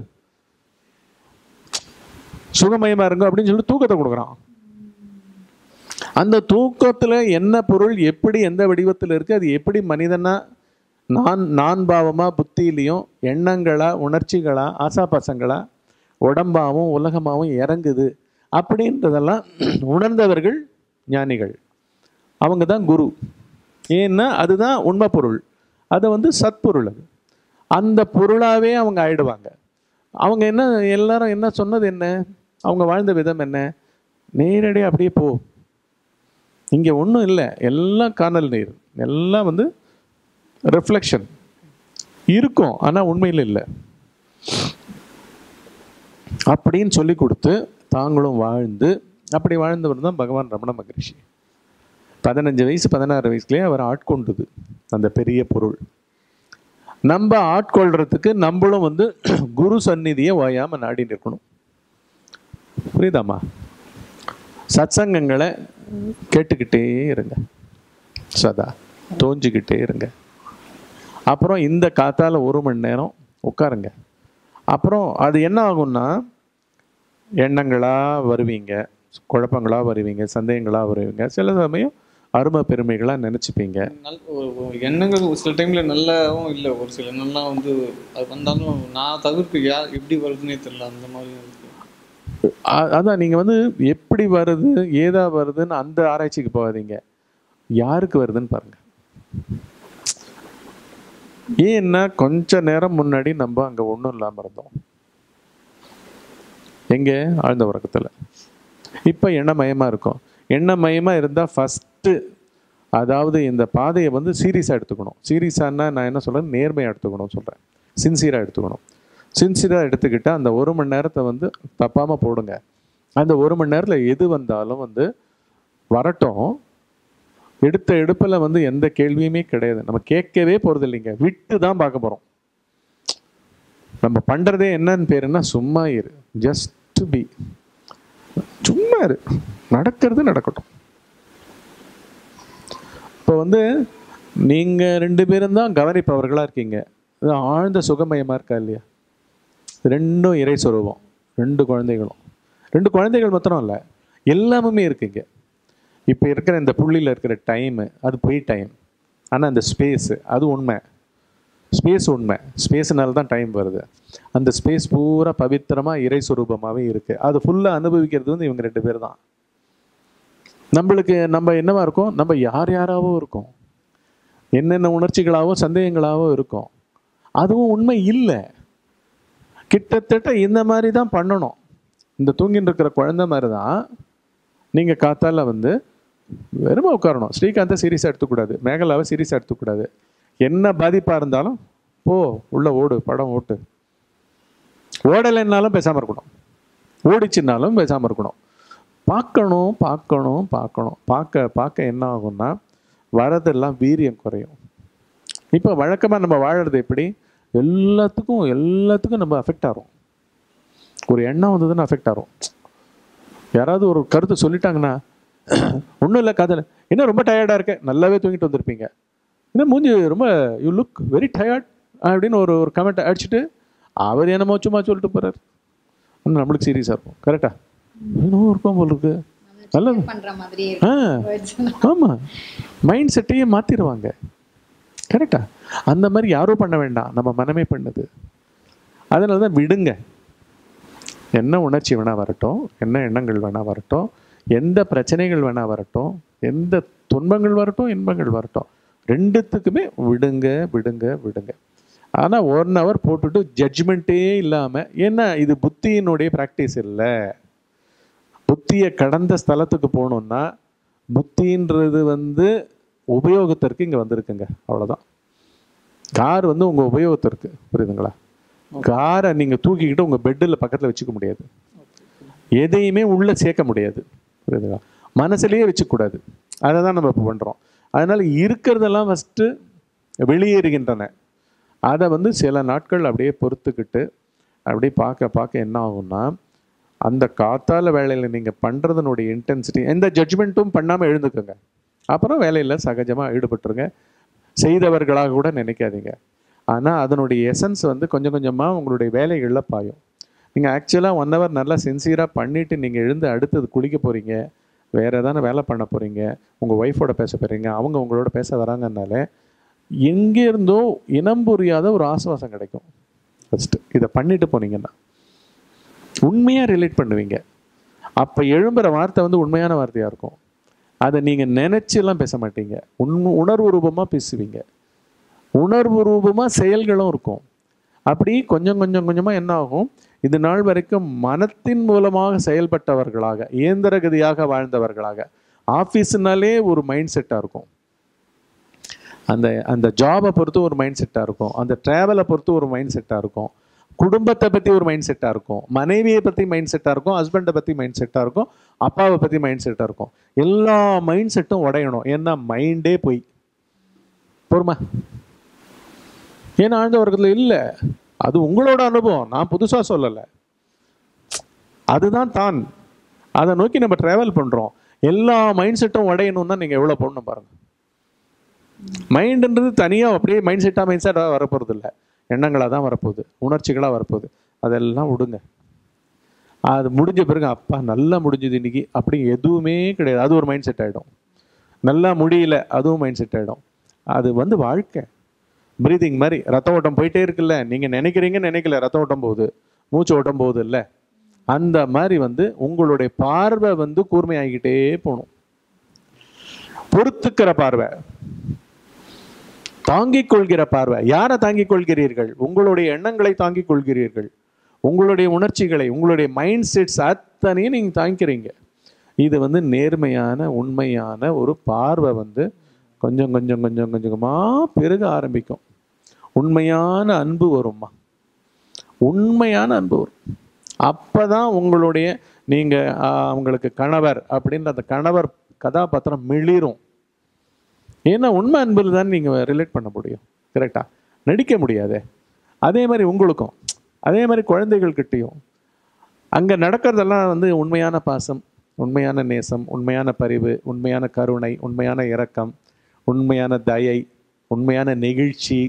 சுகமயமா இருங்க அப்படின்னு சொல்லி தூக்கத்தை கொடுக்குறான் அந்த தூக்கத்துல என்ன பொருள் எப்படி எந்த வடிவத்தில் இருக்கு அது எப்படி மனிதனா நான் நான் பாவமா புத்தியிலையும் எண்ணங்களா உணர்ச்சிகளா ஆசாபாசங்களா உடம்பாவும் உலகமாவும் இறங்குது அப்படின்றதெல்லாம் உணர்ந்தவர்கள் ஞானிகள் அவங்க தான் குரு ஏன்னா அதுதான் உண்மை பொருள் அது வந்து சத்பொருள் அது அந்த பொருளாகவே அவங்க ஆயிடுவாங்க அவங்க என்ன எல்லாரும் என்ன சொன்னது என்ன அவங்க வாழ்ந்த விதம் என்ன நேரடியாக அப்படியே போ இங்கே ஒன்றும் இல்லை எல்லாம் காணல் நீர் எல்லாம் வந்து ரிஃப்ளெக்ஷன் இருக்கும் ஆனால் உண்மையில் இல்லை அப்படின்னு சொல்லி கொடுத்து தாங்களும் வாழ்ந்து அப்படி வாழ்ந்தவர் தான் பகவான் ரமண மகரிஷி பதினஞ்சு வயசு பதினாறு வயசுலேயே அவர் ஆட்கொண்டது அந்த பெரிய பொருள் நம்ம ஆட்கொள்றதுக்கு நம்மளும் வந்து குரு சந்நிதியை ஓயாம நாடி நிற்கணும் புரியுதாம்மா சத்சங்கங்களை கேட்டுக்கிட்டே இருங்க சதா தோஞ்சிக்கிட்டே இருங்க அப்புறம் இந்த காத்தால ஒரு மணி நேரம் உட்காருங்க அப்புறம் அது என்ன ஆகும்னா எண்ணங்களா வருவீங்க குழப்பங்களா வருவீங்க சந்தேகங்களா வருவீங்க சில சமயம் அருமை பெருமைகளா நினைச்சுப்பீங்க நல் ஒரு- ஒரு எண்ணங்கள் ஒரு சில டைம்ல நல்லாவும் இல்லை ஒரு சில நல்லா வந்து அது வந்தாலும் நான் தவிர்ப்பு யார் எப்படி வருதுன்னே தெரியல அந்த மாதிரி இருக்கு அ- அதான் நீங்க வந்து எப்படி வருது ஏதா வருதுன்னு அந்த ஆராய்ச்சிக்கு போகாதீங்க யாருக்கு வருதுன்னு பாருங்க ஏன்னா கொஞ்ச நேரம் முன்னாடி நம்ம அங்க ஒண்ணும் இல்லாம இருந்தோம் எங்க ஆழ்ந்த உறக்கத்துல இப்ப எண்ணமயமா இருக்கும் எண்ணமயமா இருந்தா ஃபர்ஸ்ட் அதாவது இந்த பாதையை வந்து சீரியஸாக எடுத்துக்கணும் சீரியஸானா நான் என்ன சொல்றேன் நேர்மையாக எடுத்துக்கணும் சொல்றேன் சின்சியராக எடுத்துக்கணும் சின்சியராக எடுத்துக்கிட்டா அந்த ஒரு மணி நேரத்தை வந்து தப்பாம போடுங்க அந்த ஒரு மணி நேரத்தில் எது வந்தாலும் வந்து வரட்டும் எடுத்த எடுப்பில் வந்து எந்த கேள்வியுமே கிடையாது நம்ம கேட்கவே போறது இல்லைங்க விட்டு தான் பார்க்க போறோம் நம்ம பண்றதே என்னன்னு பேருன்னா சும்மா இரு ஜஸ்ட் பி சும்மா இரு நடக்கிறது நடக்கட்டும் இப்போ வந்து நீங்க ரெண்டு பேரும் தான் கவனிப்பவர்களா இருக்கீங்க இது ஆழ்ந்த சுகமயமா இருக்கா இல்லையா ரெண்டும் இறை சொருபம் ரெண்டு குழந்தைகளும் ரெண்டு குழந்தைகள் மாத்திரம் இல்லை எல்லாமுமே இருக்குங்க இப்போ இருக்கிற இந்த புள்ளியில் இருக்கிற டைமு அது பொய் டைம் ஆனால் அந்த ஸ்பேஸு அது உண்மை ஸ்பேஸ் உண்மை ஸ்பேஸ்னால தான் டைம் வருது அந்த ஸ்பேஸ் பூரா பவித்திரமாக இறை சுரூபமாகவே இருக்குது அது ஃபுல்லாக அனுபவிக்கிறது வந்து இவங்க ரெண்டு பேர் தான் நம்மளுக்கு நம்ம என்னவா இருக்கோம் நம்ம யார் யாராவோ இருக்கோம் என்னென்ன உணர்ச்சிகளாவோ சந்தேகங்களாவோ இருக்கும் அதுவும் உண்மை இல்லை கிட்டத்தட்ட இந்த மாதிரி தான் பண்ணணும் இந்த தூங்கின்னு இருக்கிற குழந்தை மாதிரி தான் நீங்கள் காத்தால வந்து வெறுமை உட்காரணும் ஸ்ரீகாந்தை சீரியஸாக எடுத்துக்கூடாது மேகலாவை சீரியஸாக எடுத்துக்கூடாது என்ன பாதிப்பாக இருந்தாலும் போ உள்ள ஓடு படம் ஓட்டு ஓடலைன்னாலும் பேசாமல் இருக்கணும் ஓடிச்சுன்னாலும் பேசாமல் இருக்கணும் பார்க்கணும் பார்க்கணும் பார்க்கணும் பார்க்க பார்க்க என்ன ஆகும்னா வரதெல்லாம் வீரியம் குறையும் இப்போ வழக்கமாக நம்ம வாழறது எப்படி எல்லாத்துக்கும் எல்லாத்துக்கும் நம்ம அஃபெக்ட் ஆகிறோம் ஒரு எண்ணம் வந்ததுன்னா அஃபெக்ட் ஆகிறோம் யாராவது ஒரு கருத்து சொல்லிட்டாங்கன்னா ஒன்றும் இல்லை காதல் என்ன ரொம்ப டயர்டாக இருக்க நல்லாவே தூங்கிட்டு வந்திருப்பீங்க என்ன மூஞ்சி ரொம்ப யூ லுக் வெரி டயர்ட் அப்படின்னு ஒரு ஒரு கமெண்ட் அடிச்சுட்டு அவர் என்னமோ சும்மா சொல்லிட்டு போகிறார் நம்மளுக்கு சீரியஸாக இருக்கும் கரெக்டா என்னமோ இருக்கும் போல இருக்கு நல்லது பண்ற மாதிரியே ஆ இருக்கு ஆமாம் மைண்ட் செட்டையே மாற்றிடுவாங்க கரெக்டா அந்த மாதிரி யாரும் பண்ண வேண்டாம் நம்ம மனமே பண்ணுது அதனால தான் விடுங்க என்ன உணர்ச்சி வேணா வரட்டும் என்ன எண்ணங்கள் வேணா வரட்டும் எந்த பிரச்சனைகள் வேணா வரட்டும் எந்த துன்பங்கள் வரட்டும் இன்பங்கள் வரட்டும் ரெண்டுத்துக்குமே விடுங்க விடுங்க விடுங்க ஆனால் ஒன் ஹவர் போட்டுட்டு ஜட்ஜ்மெண்ட்டே இல்லாமல் ஏன்னா இது புத்தியினுடைய ப்ராக்டிஸ் இல்லை புத்தியை கடந்த ஸ்தலத்துக்கு போகணுன்னா புத்தின்றது வந்து உபயோகத்திற்கு இங்கே வந்திருக்குங்க அவ்வளோதான் கார் வந்து உங்கள் உபயோகத்திற்கு புரியுதுங்களா காரை நீங்கள் தூக்கிக்கிட்டு உங்கள் பெட்டில் பக்கத்தில் வச்சுக்க முடியாது எதையுமே உள்ளே சேர்க்க முடியாது புரியுதுங்களா மனசுலயே வச்சுக்கூடாது அதை தான் நம்ம இப்போ பண்ணுறோம் அதனால் இருக்கிறதெல்லாம் ஃபஸ்ட்டு வெளியேறுகின்றன அதை வந்து சில நாட்கள் அப்படியே பொறுத்துக்கிட்டு அப்படியே பார்க்க பார்க்க என்ன ஆகும்னா அந்த காத்தால வேலையில் நீங்கள் பண்ணுறதுனுடைய இன்டென்சிட்டி எந்த ஜட்ஜ்மெண்ட்டும் பண்ணாமல் எழுந்துக்குங்க அப்புறம் வேலையில் சகஜமாக ஈடுபட்டுருங்க செய்தவர்களாக கூட நினைக்காதீங்க ஆனால் அதனுடைய எசன்ஸ் வந்து கொஞ்சம் கொஞ்சமாக உங்களுடைய வேலைகளில் பாயும் நீங்கள் ஆக்சுவலாக ஒன் ஹவர் நல்லா சின்சியராக பண்ணிவிட்டு நீங்கள் எழுந்து அடுத்தது குளிக்க போகிறீங்க வேறு எதான வேலை பண்ண போகிறீங்க உங்கள் ஒய்ஃபோட பேச போகிறீங்க அவங்க உங்களோட பேச வராங்கனால எங்கேருந்தோ இனம் புரியாத ஒரு ஆசுவாசம் கிடைக்கும் ஃபஸ்ட்டு இதை பண்ணிட்டு போனீங்கன்னா உண்மையாக ரிலேட் பண்ணுவீங்க அப்போ எழும்புற வார்த்தை வந்து உண்மையான வார்த்தையாக இருக்கும் அதை நீங்கள் நினைச்செல்லாம் பேச மாட்டீங்க உண் உணர்வு ரூபமாக பேசுவீங்க உணர்வு ரூபமாக செயல்களும் இருக்கும் அப்படி கொஞ்சம் கொஞ்சம் கொஞ்சமாக என்ன ஆகும் இது நாள் வரைக்கும் மனத்தின் மூலமாக செயல்பட்டவர்களாக இயந்திரகதியாக வாழ்ந்தவர்களாக ஆஃபீஸ்னாலே ஒரு மைண்ட் செட்டாக இருக்கும் அந்த அந்த ஜாபை பொறுத்து ஒரு மைண்ட் செட்டாக இருக்கும் அந்த ட்ராவலை பொறுத்து ஒரு மைண்ட் செட்டாக இருக்கும் குடும்பத்தை பற்றி ஒரு மைண்ட் செட்டாக இருக்கும் மனைவியை பற்றி மைண்ட் செட்டாக இருக்கும் ஹஸ்பண்டை பற்றி மைண்ட் செட்டாக இருக்கும் அப்பாவை பற்றி மைண்ட் செட்டாக இருக்கும் எல்லா மைண்ட் செட்டும் உடையணும் ஏன்னா மைண்டே போய் பொறுமா ஏன்னா ஆழ்ந்த வர்க்கத்தில் இல்லை அது உங்களோட அனுபவம் நான் புதுசாக சொல்லலை அதுதான் தான் அதை நோக்கி நம்ம ட்ராவல் பண்ணுறோம் எல்லா மைண்ட் செட்டும் உடையணும்னா நீங்கள் எவ்வளோ போடணும் பாருங்க மைண்டுன்றது தனியாக அப்படியே மைண்ட் செட்டாக மைண்ட் செட்டாக வரப்போகிறது இல்லை எண்ணங்களாக தான் வரப்போகுது உணர்ச்சிகளாக வரப்போகுது அதெல்லாம் விடுங்க அது முடிஞ்ச பிறகு அப்பா நல்லா முடிஞ்சது இன்னைக்கு அப்படி எதுவுமே கிடையாது அது ஒரு மைண்ட் செட் ஆகிடும் நல்லா முடியல அதுவும் மைண்ட் செட் ஆகிடும் அது வந்து வாழ்க்கை ப்ரீதிங் மாதிரி ரத்த ஓட்டம் போயிட்டே இருக்குல்ல நீங்கள் நினைக்கிறீங்கன்னு நினைக்கல ரத்த ஓட்டம் போகுது மூச்சு ஓட்டம் போகுது இல்லை அந்த மாதிரி வந்து உங்களுடைய பார்வை வந்து கூர்மையாகிக்கிட்டே போகணும் பொறுத்துக்கிற பார்வை தாங்கிக் கொள்கிற பார்வை யாரை தாங்கிக் கொள்கிறீர்கள் உங்களுடைய எண்ணங்களை தாங்கிக் கொள்கிறீர்கள் உங்களுடைய உணர்ச்சிகளை உங்களுடைய மைண்ட் செட்ஸ் அத்தனையும் நீங்கள் தாங்கிக்கிறீங்க இது வந்து நேர்மையான உண்மையான ஒரு பார்வை வந்து கொஞ்சம் கொஞ்சம் கொஞ்சம் கொஞ்சமாக பெருக ஆரம்பிக்கும் உண்மையான அன்பு வரும்மா உண்மையான அன்பு வரும் அப்போ தான் உங்களுடைய நீங்கள் அவங்களுக்கு கணவர் அப்படின்ற அந்த கணவர் கதாபாத்திரம் மிளிரும் ஏன்னா உண்மை அன்பில் தான் நீங்கள் ரிலேட் பண்ண முடியும் கரெக்டா நடிக்க முடியாதே அதே மாதிரி உங்களுக்கும் அதே மாதிரி குழந்தைகள்கிட்டையும் அங்கே நடக்கிறதெல்லாம் வந்து உண்மையான பாசம் உண்மையான நேசம் உண்மையான பரிவு உண்மையான கருணை உண்மையான இரக்கம் உண்மையான தயை உண்மையான நெகிழ்ச்சி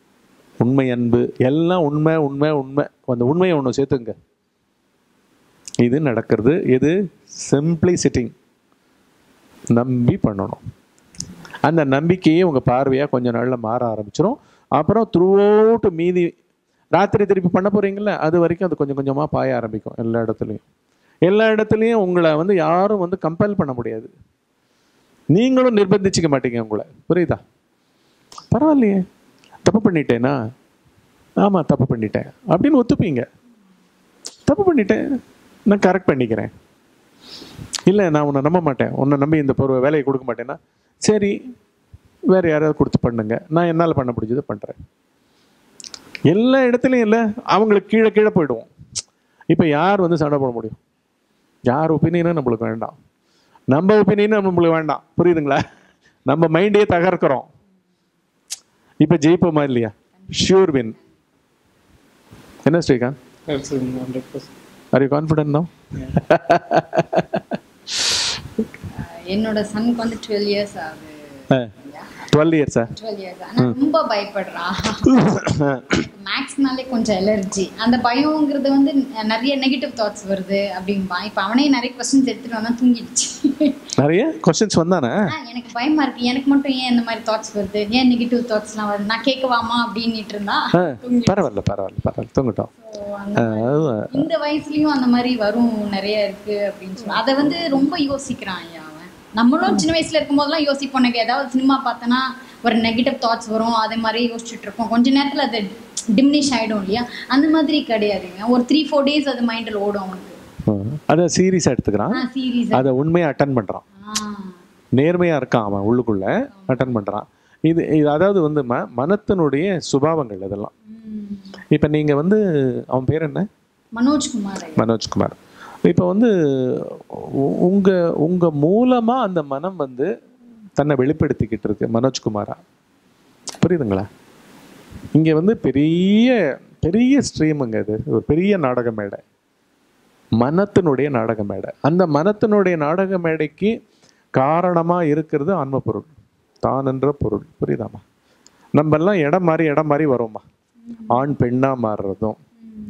உண்மை அன்பு எல்லாம் உண்மை உண்மை உண்மை அந்த உண்மையை ஒன்று சேர்த்துங்க இது நடக்கிறது இது சிம்பிளி சிட்டிங் நம்பி பண்ணணும் அந்த நம்பிக்கையே உங்கள் பார்வையாக கொஞ்ச நாளில் மாற ஆரம்பிச்சிடும் அப்புறம் த்ரூ அவுட் மீதி ராத்திரி திருப்பி பண்ண போகிறீங்கள அது வரைக்கும் அது கொஞ்சம் கொஞ்சமாக பாய ஆரம்பிக்கும் எல்லா இடத்துலையும் எல்லா இடத்துலையும் உங்களை வந்து யாரும் வந்து கம்பல் பண்ண முடியாது நீங்களும் நிர்பந்திச்சுக்க மாட்டீங்க உங்களை புரியுதா பரவாயில்லையே தப்பு பண்ணிட்டேனா ஆமாம் தப்பு பண்ணிட்டேன் அப்படின்னு ஒத்துப்பீங்க தப்பு பண்ணிட்டேன் நான் கரெக்ட் பண்ணிக்கிறேன் இல்லை நான் உன்னை நம்ப மாட்டேன் உன்னை நம்பி இந்த பொருள் வேலையை கொடுக்க மாட்டேன்னா சரி வேறு யாராவது கொடுத்து பண்ணுங்க நான் என்னால் பண்ண முடிஞ்சதை பண்ணுறேன் எல்லா இடத்துலையும் இல்லை அவங்களுக்கு கீழே கீழே போயிடுவோம் இப்போ யார் வந்து சண்டை போட முடியும் யார் ஒப்பீனியனும் நம்மளுக்கு வேண்டாம் நம்ம ஒப்பீனியனும் நம்மளுக்கு வேண்டாம் புரியுதுங்களா நம்ம மைண்டே தகர்க்கிறோம் இப்போ ஜெயிப்போமா இல்லையா ஷியூர் வின் என்ன Srikanth hundred percent are you confident no என்னோட சனுக்கு வந்து டுவெல் இயர்ஸ் ஆகுது டுவெல் இயர்ஸா டுவெல் இயர்ஸ் ஆனா ரொம்ப பயப்படுறான் மேக்ஸ்னாலே கொஞ்சம் அலர்ஜி அந்த பயங்கிறது வந்து நிறைய நெகட்டிவ் தாட்ஸ் வருது அப்படின்பா இப்போ அவனே நிறைய கொஸ்டின்ஸ் எடுத்துட்டு வந்தா தூங்கிடுச்சு நிறைய கொஸ்டின்ஸ் வந்தானே ஆ, எனக்கு பயமா இருக்கு எனக்கு மட்டும் ஏன் இந்த மாதிரி தாட்ஸ் வருது ஏன் நெகட்டிவ் தாட்ஸ்லாம் வருது நான் கேட்கவாமா அப்படின்னுட்டு இருந்தா ஆ, தூங்கிடுச்சு பரவாயில்ல பரவாயில்ல பரவாயில்ல தூங்கட்டும் So, அந்த மாதிரி இந்த வயசுலயும் அந்த மாதிரி வரும் நிறைய இருக்கு அப்படின்னு சொல்லி அதை வந்து ரொம்ப யோசிக்கிறான் ஐயா அவன் நம்மளும் சின்ன வயசுல இருக்கும்போதெல்லாம் யோசிப்போம் எனக்கு ஏதாவது சினிமா பார்த்தனா ஒரு நெகட்டிவ் தாட்ஸ் வரும் அதே மாதிரி யோசிச்சுட்டு இருப்போம் கொஞ்ச நேரத்துல அது டிம்னிஷ் ஆயிடும் இல்லையா அந்த மாதிரி கிடையாதுங்க ஒரு த்ரீ ஃபோர் டேஸ் அது மைண்டில் ஓடும் அவனுக்கு ஆ, அதை சீரியஸாக எடுத்துக்கிறான் ஆ சீரியஸ் அதை உண்மையாக அட்டன் பண்ணுறான் ஆ நேர்மையாக இருக்கான் அவன் உள்ளுக்குள்ள அட்டன் பண்ணுறான் இது இது அதாவது வந்து ம மனத்தினுடைய சுபாவங்கள் இதெல்லாம் ம். இப்போ நீங்கள் வந்து அவன் பேர் என்ன மனோஜ்குமார் ஐயா மனோஜ்குமார் இப்போ வந்து உ- உங்க உங்க மூலமா அந்த மனம் வந்து தன்னை வெளிப்படுத்திக்கிட்டு இருக்கு மனோஜ்குமாரா புரியுதுங்களா இங்க வந்து பெரிய பெரிய ஸ்ட்ரீமுங்க இது ஒரு பெரிய நாடக மேடை மனத்தினுடைய நாடக மேடை அந்த மனத்தினுடைய நாடக மேடைக்கு காரணமா இருக்கிறது ஆன்ம பொருள் தான் என்ற பொருள் புரியுதாமா நம்ம எல்லாம் இடம் மாறி இடம் மாறி வரோம்மா ஆண் பெண்ணா மாறுறதும்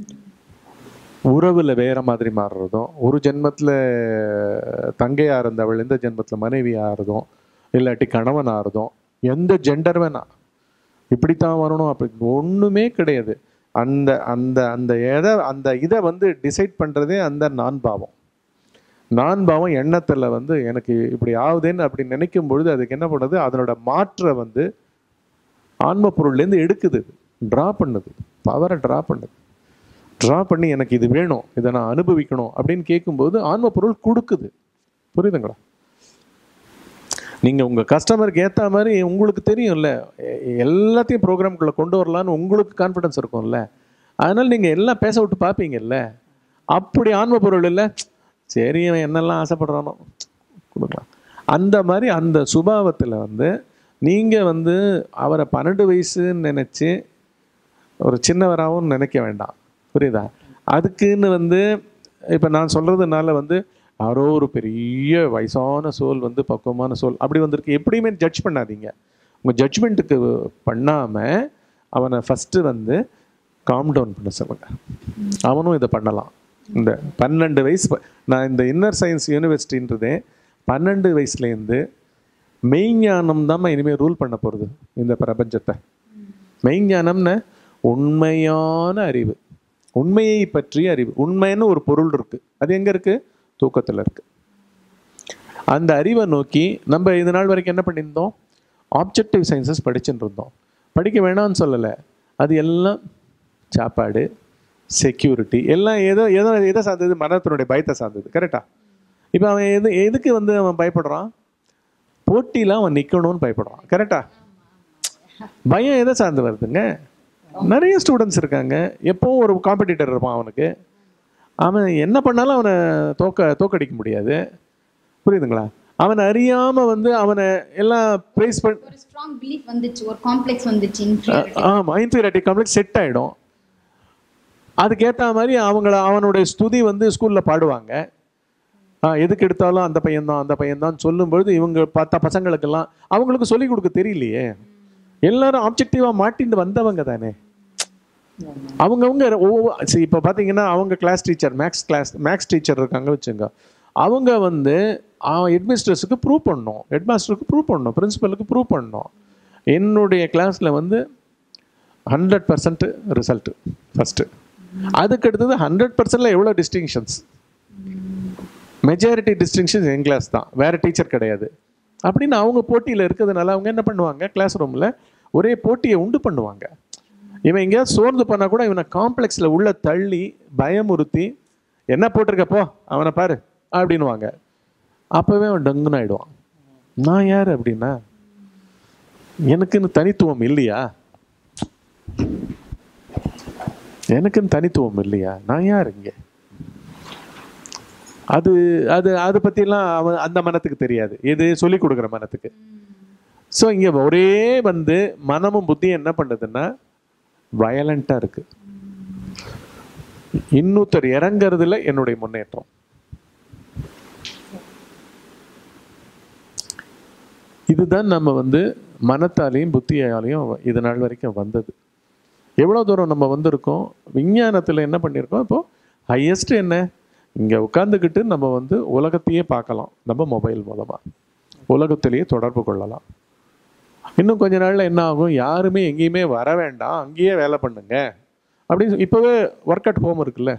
உறவுல வேற மாதிரி மாறுறதும் ஒரு ஜென்மத்துல தங்கையா இருந்தவள் இந்த ஜென்மத்துல மனைவி ஆறுதும் இல்லாட்டி கணவன் ஆறுதும் எந்த ஜெண்டர் வேணா இப்படித்தான் வரணும் அப்படி ஒண்ணுமே கிடையாது அந்த அந்த அந்த எதை அந்த இதை வந்து டிசைட் பண்றதே அந்த நான் பாவம் நான் பாவம் எண்ணத்துல வந்து எனக்கு இப்படி ஆகுதுன்னு அப்படி நினைக்கும் பொழுது அதுக்கு என்ன பண்ணுது அதனோட மாற்றை வந்து ஆன்ம பொருள்லேருந்து எடுக்குது ட்ரா பண்ணுது பவரை ட்ரா பண்ணுது ட்ரா பண்ணி எனக்கு இது வேணும் இதை நான் அனுபவிக்கணும் அப்படின்னு கேட்கும்போது ஆன்ம பொருள் கொடுக்குது புரியுதுங்களா நீங்கள் உங்கள் கஸ்டமருக்கு ஏற்ற மாதிரி உங்களுக்கு தெரியும்ல எ- எல்லாத்தையும் ப்ரோக்ராம்குள்ளே கொண்டு வரலான்னு உங்களுக்கு கான்ஃபிடன்ஸ் இருக்கும்ல அதனால் நீங்கள் எல்லாம் பேச விட்டு பார்ப்பீங்கல்ல அப்படி ஆன்ம பொருள் இல்லை சரி அவன் என்னெல்லாம் ஆசைப்படுறானோ கொடுக்கலாம் அந்த மாதிரி அந்த சுபாவத்தில் வந்து நீங்கள் வந்து அவரை பன்னெண்டு வயசுன்னு நினச்சி ஒரு சின்னவராகவும் நினைக்க வேண்டாம் புரியுதா அதுக்குன்னு வந்து இப்போ நான் சொல்கிறதுனால வந்து யாரோ ஒரு பெரிய வயசான சோல் வந்து பக்குவமான சோல் அப்படி வந்திருக்கு எப்படியுமே ஜட்ஜ் பண்ணாதீங்க உங்கள் ஜட்ஜ்மெண்ட்டுக்கு பண்ணாமல் அவனை ஃபஸ்ட்டு வந்து காம் டவுன் பண்ண சொல்லுங்க அவனும் இதை பண்ணலாம் இந்த பன்னெண்டு வயசு ப- நான் இந்த இன்னர் சயின்ஸ் யூனிவர்சிட்டின்றதே பன்னெண்டு வயசுலேருந்து மெய்ஞானம் தான் இனிமேல் ரூல் பண்ண போகிறது இந்த பிரபஞ்சத்தை மெய்ஞானம்னு உண்மையான அறிவு உண்மையை பற்றிய அறிவு உண்மைன்னு ஒரு பொருள் இருக்கு அது எங்க இருக்கு தூக்கத்துல இருக்கு அந்த அறிவை நோக்கி நம்ம இது நாள் வரைக்கும் என்ன பண்ணியிருந்தோம் ஆப்ஜெக்டிவ் சயின்சஸ் படிச்சுட்டு இருந்தோம் படிக்க வேணாம்னு சொல்லலை அது எல்லாம் சாப்பாடு செக்யூரிட்டி எல்லாம் ஏதோ ஏதோ எதை சார்ந்தது மனத்தினுடைய பயத்தை சார்ந்தது கரெக்டா இப்போ அவன் எது எதுக்கு வந்து அவன் பயப்படுறான் போட்டியில் அவன் நிற்கணும்னு பயப்படுறான் கரெக்டா பயம் எதை சார்ந்து வருதுங்க நிறைய ஸ்டூடெண்ட்ஸ் இருக்காங்க எப்பவும் ஒரு காம்படிட்டர் இருப்பான் அவனுக்கு அவன் என்ன பண்ணாலும் அவனை தோக்க தோக்கடிக்க முடியாது புரியுதுங்களா அவனை அறியாம வந்து அவனை எல்லாம் ப்ரைஸ் பண்ண ஒரு ஸ்ட்ராங் பிலீஃப் வந்துச்சு ஒரு காம்ப்ளெக்ஸ் வந்துச்சு inferiority. ஆமா இன்ஃபீரியாரிட்டி காம்ப்ளெக்ஸ் செட் ஆயிடும் அதுக்கேற்ற மாதிரி அவங்கள அவனுடைய ஸ்துதி வந்து ஸ்கூல்ல பாடுவாங்க ஆ, எதுக்கு எடுத்தாலும் அந்த பையன்தான் அந்த பையன்தான் சொல்லும்பொழுது இவங்க பார்த்த பசங்களுக்கெல்லாம் அவங்களுக்கு சொல்லிக் கொடுக்க தெரியலையே எல்லாரும் ஆப்ஜெக்டிவா மாட்டிட்டு வந்தவங்க தானே அவங்கவுங்க ஒவ்வொரு இப்போ பார்த்தீங்கன்னா அவங்க class teacher maths class maths teacher இருக்காங்க வச்சுங்க அவங்க வந்து ஹெட்மிஸ்டர்ஸுக்கு ப்ரூவ் பண்ணணும் ஹெட்மாஸ்டருக்கு ப்ரூவ் பண்ணணும் பிரின்சிபலுக்கு ப்ரூவ் பண்ணணும் என்னுடைய கிளாஸில் வந்து ஹண்ட்ரட் பர்சன்ட் ரிசல்ட்டு ஃபஸ்ட்டு அதுக்கு அடுத்தது ஹண்ட்ரட் பர்சன்டில் எவ்வளோ டிஸ்டிங்ஷன்ஸ் மெஜாரிட்டி டிஸ்டிங்ஷன்ஸ் என் கிளாஸ் தான் வேறு டீச்சர் கிடையாது அப்படின்னு அவங்க போட்டியில் இருக்கிறதுனால அவங்க என்ன பண்ணுவாங்க கிளாஸ் ரூமில் ஒரே போட்டியை உண்டு பண்ணுவாங்க இவன் எங்கேயாவது சோர்ந்து பண்ணால் கூட இவனை காம்ப்ளெக்ஸில் உள்ள தள்ளி பயமுறுத்தி என்ன போட்டிருக்க போ அவனை பாரு அப்படின்வாங்க அப்போவே அவன் டங்குன்னு ஆயிடுவான் நான் யார் அப்படின்னா எனக்குன்னு தனித்துவம் இல்லையா எனக்குன்னு தனித்துவம் இல்லையா நான் யார் இங்கே அது அது அதை பற்றிலாம் அவன் அந்த மனத்துக்கு தெரியாது இது சொல்லி கொடுக்குற மனத்துக்கு ஸோ இங்கே ஒரே வந்து மனமும் புத்தியும் என்ன பண்ணுதுன்னா வயலண்ட்டாக இருக்கு இன்னொருத்தர் இறங்குறதுல என்னுடைய முன்னேற்றம் இதுதான் நம்ம வந்து மனத்தாலையும் புத்தியாலையும் இது நாள் வரைக்கும் வந்தது எவ்வளோ தூரம் நம்ம வந்திருக்கோம் விஞ்ஞானத்தில் என்ன பண்ணியிருக்கோம் இப்போ ஹையஸ்ட் என்ன இங்கே உட்காந்துக்கிட்டு நம்ம வந்து உலகத்தையே பார்க்கலாம் நம்ம மொபைல் மூலமாக உலகத்திலேயே தொடர்பு கொள்ளலாம் இன்னும் கொஞ்ச நாளில் என்ன ஆகும் யாருமே எங்கேயுமே வர வேண்டாம் அங்கேயே வேலை பண்ணுங்க அப்படின்னு இப்போவே ஒர்க் அட் ஹோம் இருக்குல்ல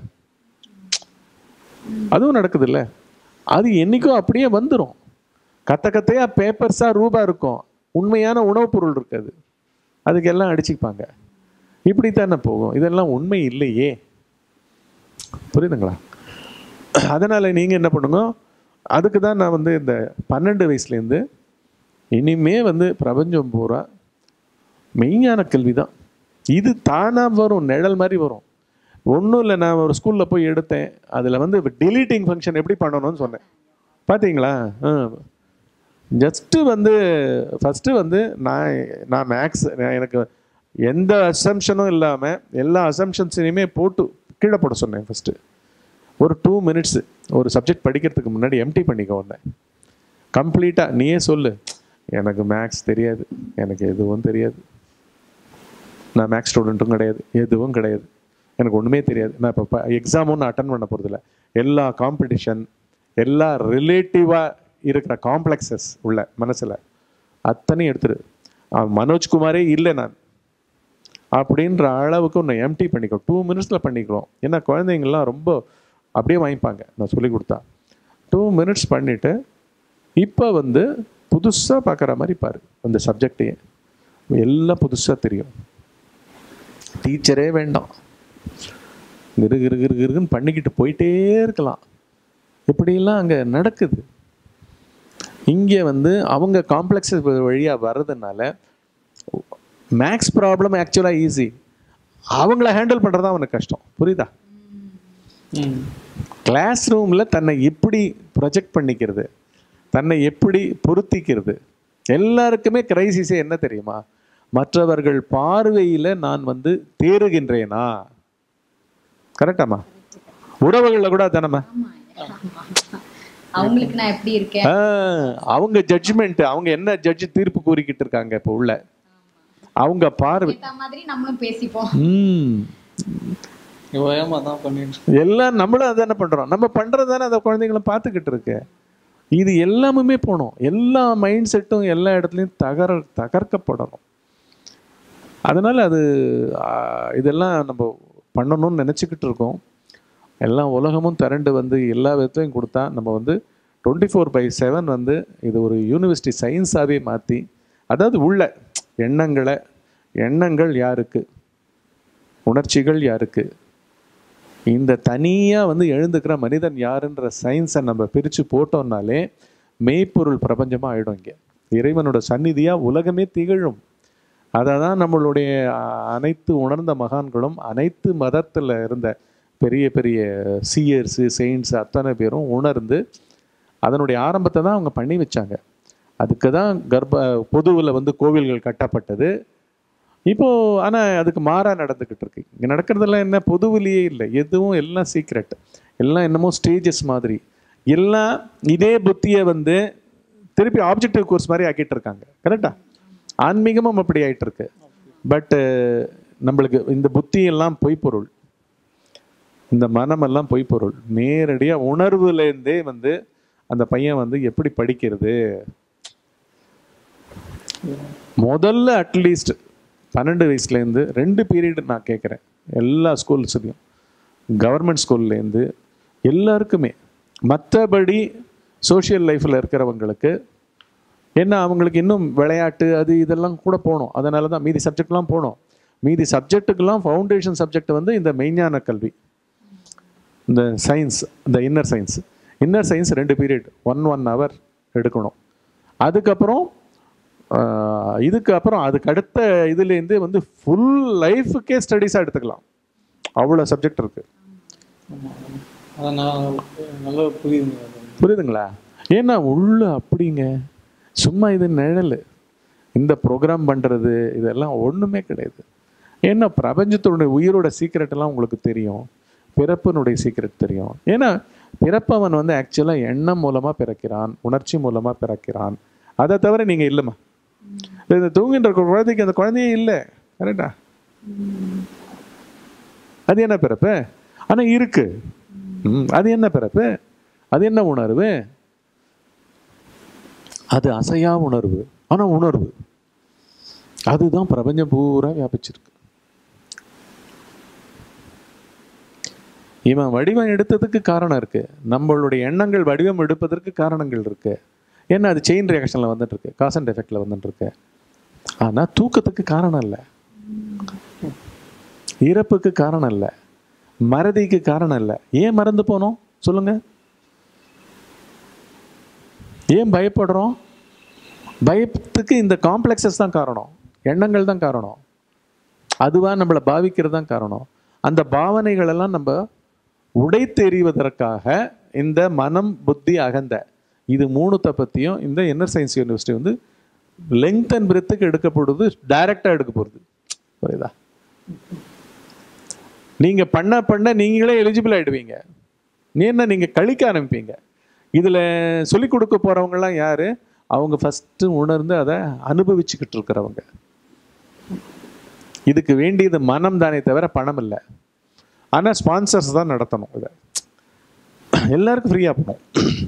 அதுவும் நடக்குதுல்ல அது என்றைக்கும் அப்படியே வந்துடும் கத்த கத்தையா பேப்பர்ஸாக ரூபா இருக்கும் உண்மையான உணவுப் பொருள் இருக்காது அதுக்கு எல்லாம் அடிச்சுப்பாங்க இப்படித்தானே போகும் இதெல்லாம் உண்மை இல்லையே புரியுதுங்களா அதனால் நீங்கள் என்ன பண்ணுங்க அதுக்கு தான் நான் வந்து இந்த பன்னெண்டு வயசுலேருந்து இனிமே வந்து பிரபஞ்சம் பூரா மெய்ஞான கல்வி தான் இது தானாக வரும் நிழல் மாதிரி வரும் ஒன்றும் இல்லை நான் ஒரு ஸ்கூலில் போய் எடுத்தேன் அதில் வந்து டெலீட்டிங் ஃபங்க்ஷன் எப்படி பண்ணணும்னு சொன்னேன் பார்த்தீங்களா ஆ ஜஸ்ட்டு வந்து ஃபஸ்ட்டு வந்து நான் நான் மேக்ஸ் எனக்கு எந்த அசம்ஷனும் இல்லாமல் எல்லா அசம்ஷன்ஸையுமே போட்டு கீழே போட சொன்னேன் ஃபஸ்ட்டு ஒரு டூ மினிட்ஸ் ஒரு சப்ஜெக்ட் படிக்கிறதுக்கு முன்னாடி எம்டி பண்ணிக்க வந்தேன் கம்ப்ளீட்டாக நீயே சொல்லு எனக்கு மேக்ஸ் தெரியாது எனக்கு எதுவும் தெரியாது நான் மேக்ஸ் ஸ்டூடெண்ட்டும் கிடையாது எதுவும் கிடையாது எனக்கு ஒன்றுமே தெரியாது நான் இப்போ எக்ஸாமும் நான் அட்டன் பண்ண போகிறதில்ல எல்லா காம்படிஷன் எல்லா ரிலேட்டிவாக இருக்கிற காம்ப்ளெக்ஸஸ் உள்ள மனசில் அத்தனையும் எடுத்துரு அவன் மனோஜ்குமாரே இல்லை நான் அப்படின்ற அளவுக்கு ஒன்று எம்டி பண்ணிக்கோ டூ மினிட்ஸில் பண்ணிக்கிறோம் ஏன்னா குழந்தைங்கள்லாம் ரொம்ப அப்படியே வாங்கிப்பாங்க நான் சொல்லி கொடுத்தா டூ மினிட்ஸ் பண்ணிவிட்டு இப்போ வந்து புதுசாக பார்க்குற மாதிரி பாரு அந்த சப்ஜெக்டையே எல்லாம் புதுசாக தெரியும் டீச்சரே வேண்டாம் கிரு கிரு கிரு கிருன்னு பண்ணிக்கிட்டு போயிட்டே இருக்கலாம் இப்படியெல்லாம் அங்கே நடக்குது இங்கே வந்து அவங்க காம்ப்ளெக்ஸஸ் வழியாக வர்றதுனால மேக்ஸ் ப்ராப்ளம் ஆக்சுவலாக ஈஸி அவங்கள ஹேண்டில் பண்ணுறது தான் அவனுக்கு கஷ்டம் புரியுதா ம் கிளாஸ் ரூமில் தன்னை எப்படி ப்ரொஜெக்ட் பண்ணிக்கிறது தன்னை எப்படி பொருத்திக்கிறது எல்லாருக்குமே கிரைசிஸே என்ன தெரியுமா மற்றவர்கள் பார்வையில் நான் வந்து தேறுகின்றேனா கரெக்டாமா உறவுகளில் கூட தானம்மா ஆமா அவங்களுக்கு நான் எப்படி இருக்கேன் ஆ, அவங்க ஜட்ஜ்மெண்ட் அவங்க என்ன ஜட்ஜ் தீர்ப்பு கூறிக்கிட்டு இருக்காங்க இப்போ உள்ள அவங்க பார்வை ஏத்த மாதிரி நம்மளும் பேசிப்போம் ம் ஓயமா தான் பண்ணிட்டு எல்லாம் நம்மளும் அதானே பண்றோம் நம்ம பண்றது தானே அந்த குழந்தைங்களும் பார்த்துக்கிட்டு இருக்கு இது எல்லாமுமே போகணும் எல்லா மைண்ட் செட்டும் எல்லா இடத்துலையும் தகர தகர்க்கப்படணும் அதனால அது ஆ, இதெல்லாம் நம்ம பண்ணணும்னு நினச்சிக்கிட்டு இருக்கோம் எல்லாம் உலகமும் திரண்டு வந்து எல்லா விதத்தையும் கொடுத்தா நம்ம வந்து டுவெண்ட்டி ஃபோர் பை செவன் வந்து இது ஒரு யூனிவர்சிட்டி சயின்ஸாகவே மாற்றி அதாவது உள்ள எண்ணங்களை எண்ணங்கள் யாருக்கு உணர்ச்சிகள் யாருக்கு இந்த தனியாக வந்து எழுந்துக்கிற மனிதன் யாருன்ற சயின்ஸை நம்ம பிரித்து போட்டோம்னாலே மெய்ப்பொருள் பிரபஞ்சமாக ஆயிடும் இங்கே இறைவனோட சந்நிதியாக உலகமே திகழும் அதை தான் நம்மளுடைய அ- அனைத்து உணர்ந்த மகான்களும் அனைத்து மதத்தில் இருந்த பெரிய பெரிய சீயர்ஸு செயின்ஸ் அத்தனை பேரும் உணர்ந்து அதனுடைய ஆரம்பத்தை தான் அவங்க பண்ணி வச்சாங்க அதுக்கு தான் கர்ப்ப பொதுவில் வந்து கோவில்கள் கட்டப்பட்டது இப்போ ஆனால் அதுக்கு மாறா நடந்துக்கிட்டு இருக்கு இங்கே நடக்கிறதெல்லாம் என்ன பொதுவிலேயே இல்லை எதுவும் எல்லாம் சீக்ரெட் எல்லாம் என்னமோ ஸ்டேஜஸ் மாதிரி எல்லாம் இதே புத்தியை வந்து திருப்பி ஆப்ஜெக்டிவ் கோர்ஸ் மாதிரி ஆக்கிட்டு இருக்காங்க கரெக்டா ஆன்மீகமும் அப்படி ஆயிட்டு இருக்கு பட்டு நம்மளுக்கு இந்த புத்தி எல்லாம் பொய்ப்பொருள் இந்த மனமெல்லாம் பொய்ப்பொருள் நேரடியாக உணர்வுலேருந்தே வந்து அந்த பையன் வந்து எப்படி படிக்கிறது முதல்ல அட்லீஸ்ட் பன்னெண்டு வயசுலேருந்து ரெண்டு பீரியட் நான் கேட்குறேன் எல்லா ஸ்கூல்ஸ்லையும் கவர்மெண்ட் ஸ்கூல்லேருந்து எல்லாருக்குமே மற்றபடி சோஷியல் லைஃப்பில் இருக்கிறவங்களுக்கு என்ன அவங்களுக்கு இன்னும் விளையாட்டு அது இதெல்லாம் கூட போகணும் அதனால தான் மீதி சப்ஜெக்ட்லாம் போகணும் மீதி சப்ஜெக்ட்டுக்கெல்லாம் ஃபவுண்டேஷன் சப்ஜெக்ட் வந்து இந்த மெய்ஞான கல்வி இந்த சயின்ஸ் இந்த இன்னர் சயின்ஸ் இன்னர் சயின்ஸ் ரெண்டு பீரியட் ஒன் ஒன் ஹவர் எடுக்கணும் அதுக்கப்புறம் ஆஹ், இதுக்கு அப்புறம் அதுக்கு அடுத்த இதுலேருந்து வந்து ஃபுல் லைஃபுக்கே ஸ்டடீஸாக எடுத்துக்கலாம் அவ்வளோ சப்ஜெக்ட் இருக்குது அதை நான் நல்லா புரியுதுங்க அது புரியுதுங்களா ஏன்னா உள்ள அப்படிங்க சும்மா இது நிழல் இந்த ப்ரோக்ராம் பண்ணுறது இதெல்லாம் ஒன்றுமே கிடையாது ஏன்னா பிரபஞ்சத்தினுடைய உயிரோட சீக்ரெட் எல்லாம் உங்களுக்கு தெரியும் பிறப்பினுடைய சீக்ரெட் தெரியும் ஏன்னா பிறப்பவன் வந்து ஆக்சுவலாக எண்ணம் மூலமாக பிறக்கிறான் உணர்ச்சி மூலமாக பிறக்கிறான் அதை தவிர நீங்கள் இல்லைம்மா இந்த தூங்குகின்ற குழந்தைக்கு அந்த குழந்தையே இல்லை கரெக்டா அது என்ன பிறப்பு ஆனால் இருக்கு ம், அது என்ன பிறப்பு அது என்ன உணர்வு அது அசையா உணர்வு ஆனா உணர்வு அதுதான் பிரபஞ்சம் பூரா வியாபிச்சிருக்கு இவன் வடிவம் எடுத்ததுக்கு காரணம் இருக்கு நம்மளுடைய எண்ணங்கள் வடிவம் எடுப்பதற்கு காரணங்கள் இருக்கு ஏன்னா அது செயின் ரியாக்ஷன்ல வந்துட்டு இருக்கு காஸ் அண்ட் எஃபெக்ட்ல வந்துட்டு இருக்கு ஆனா தூக்கத்துக்கு காரணம் இல்லை இறப்புக்கு காரணம் இல்லை மறதிக்கு காரணம் இல்லை ஏன் மறந்து போனோம் சொல்லுங்க ஏன் பயப்படுறோம் பயத்துக்கு இந்த காம்ப்ளெக்ஸஸ் தான் காரணம் எண்ணங்கள் தான் காரணம் அதுவா நம்மளை பாவிக்கிறது தான் காரணம் அந்த பாவனைகள் எல்லாம் நம்ம உடைத்தெறிவதற்காக இந்த மனம் புத்தி அகந்த இது மூணுத்தை பற்றியும் இந்த இன்னர் சயின்ஸ் யூனிவர்சிட்டி வந்து லெங்த் அண்ட் பிரெத்துக்கு எடுக்கப்படுது டைரக்டாக எடுக்க போகிறது புரியுதா நீங்க பண்ண பண்ண நீங்களே எலிஜிபிள் ஆயிடுவீங்க ஏன்னா நீங்க கழிக்க ஆரம்பிப்பீங்க இதுல சொல்லிக் கொடுக்க போறவங்கலாம் யாரு அவங்க ஃபர்ஸ்ட் உணர்ந்து அதை அனுபவிச்சுக்கிட்டு இருக்கிறவங்க இதுக்கு வேண்டியது மனம் தானே தவிர பணம் இல்லை ஆனா ஸ்பான்சர்ஸ் தான் நடத்தணும் இதை எல்லாருக்கும் ஃப்ரீயாக போகணும்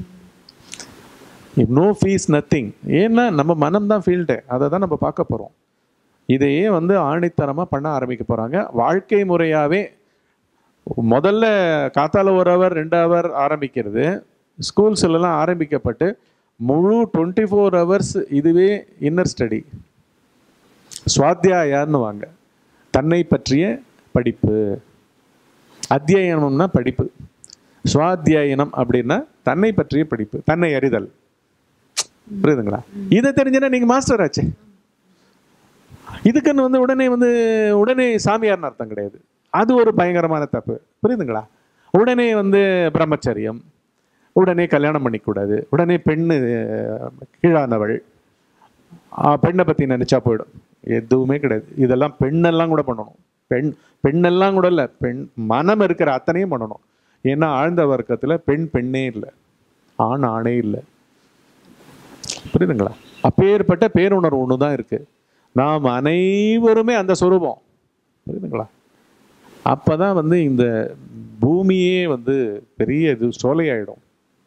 நோ ஃபீஸ் நத்திங் ஏன்னா நம்ம மனம் தான் ஃபீல்டு அதை தான் நம்ம பார்க்க போகிறோம் இதையே வந்து ஆணித்தரமாக பண்ண ஆரம்பிக்க போகிறாங்க வாழ்க்கை முறையாகவே முதல்ல காத்தால ஒரு ஹவர் ரெண்டு ஹவர் ஆரம்பிக்கிறது ஸ்கூல்ஸ்லாம் ஆரம்பிக்கப்பட்டு முழு டுவெண்ட்டி ஃபோர் ஹவர்ஸ் இதுவே இன்னர் ஸ்டடி சுவாத்தியாயான்னு வாங்க தன்னை பற்றிய படிப்பு அத்தியாயனம்னா படிப்பு சுவாத்தியாயனம் அப்படின்னா தன்னை பற்றிய படிப்பு தன்னை அறிதல் புரியுதுங்களா இதை தெரிஞ்சுன்னா நீங்க மாஸ்டர் ஆச்சே இதுக்குன்னு வந்து உடனே வந்து உடனே சாமியார்னு அர்த்தம் கிடையாது அது ஒரு பயங்கரமான தப்பு புரியுதுங்களா உடனே வந்து பிரம்மச்சரியம் உடனே கல்யாணம் பண்ணிக்கூடாது உடனே பெண்ணு அஹ், கீழானவள் ஆஹ், பெண்ணை பற்றி நினச்சா போயிடும் எதுவுமே கிடையாது இதெல்லாம் பெண்ணெல்லாம் கூட பண்ணணும் பெண் பெண்ணெல்லாம் கூட இல்லை பெண் மனம் இருக்கிற அத்தனையும் பண்ணணும் ஏன்னா ஆழ்ந்த வர்க்கத்தில் பெண் பெண்ணே இல்லை ஆண் ஆணே இல்லை புரியுதுங்களா அப்பேற்பட்ட பேருணர்வு ஒன்று தான் இருக்கு நாம் அனைவருமே அந்த சொரூபம் புரியுதுங்களா அப்பதான் வந்து இந்த பூமியே வந்து பெரிய இது சோலையாயிடும்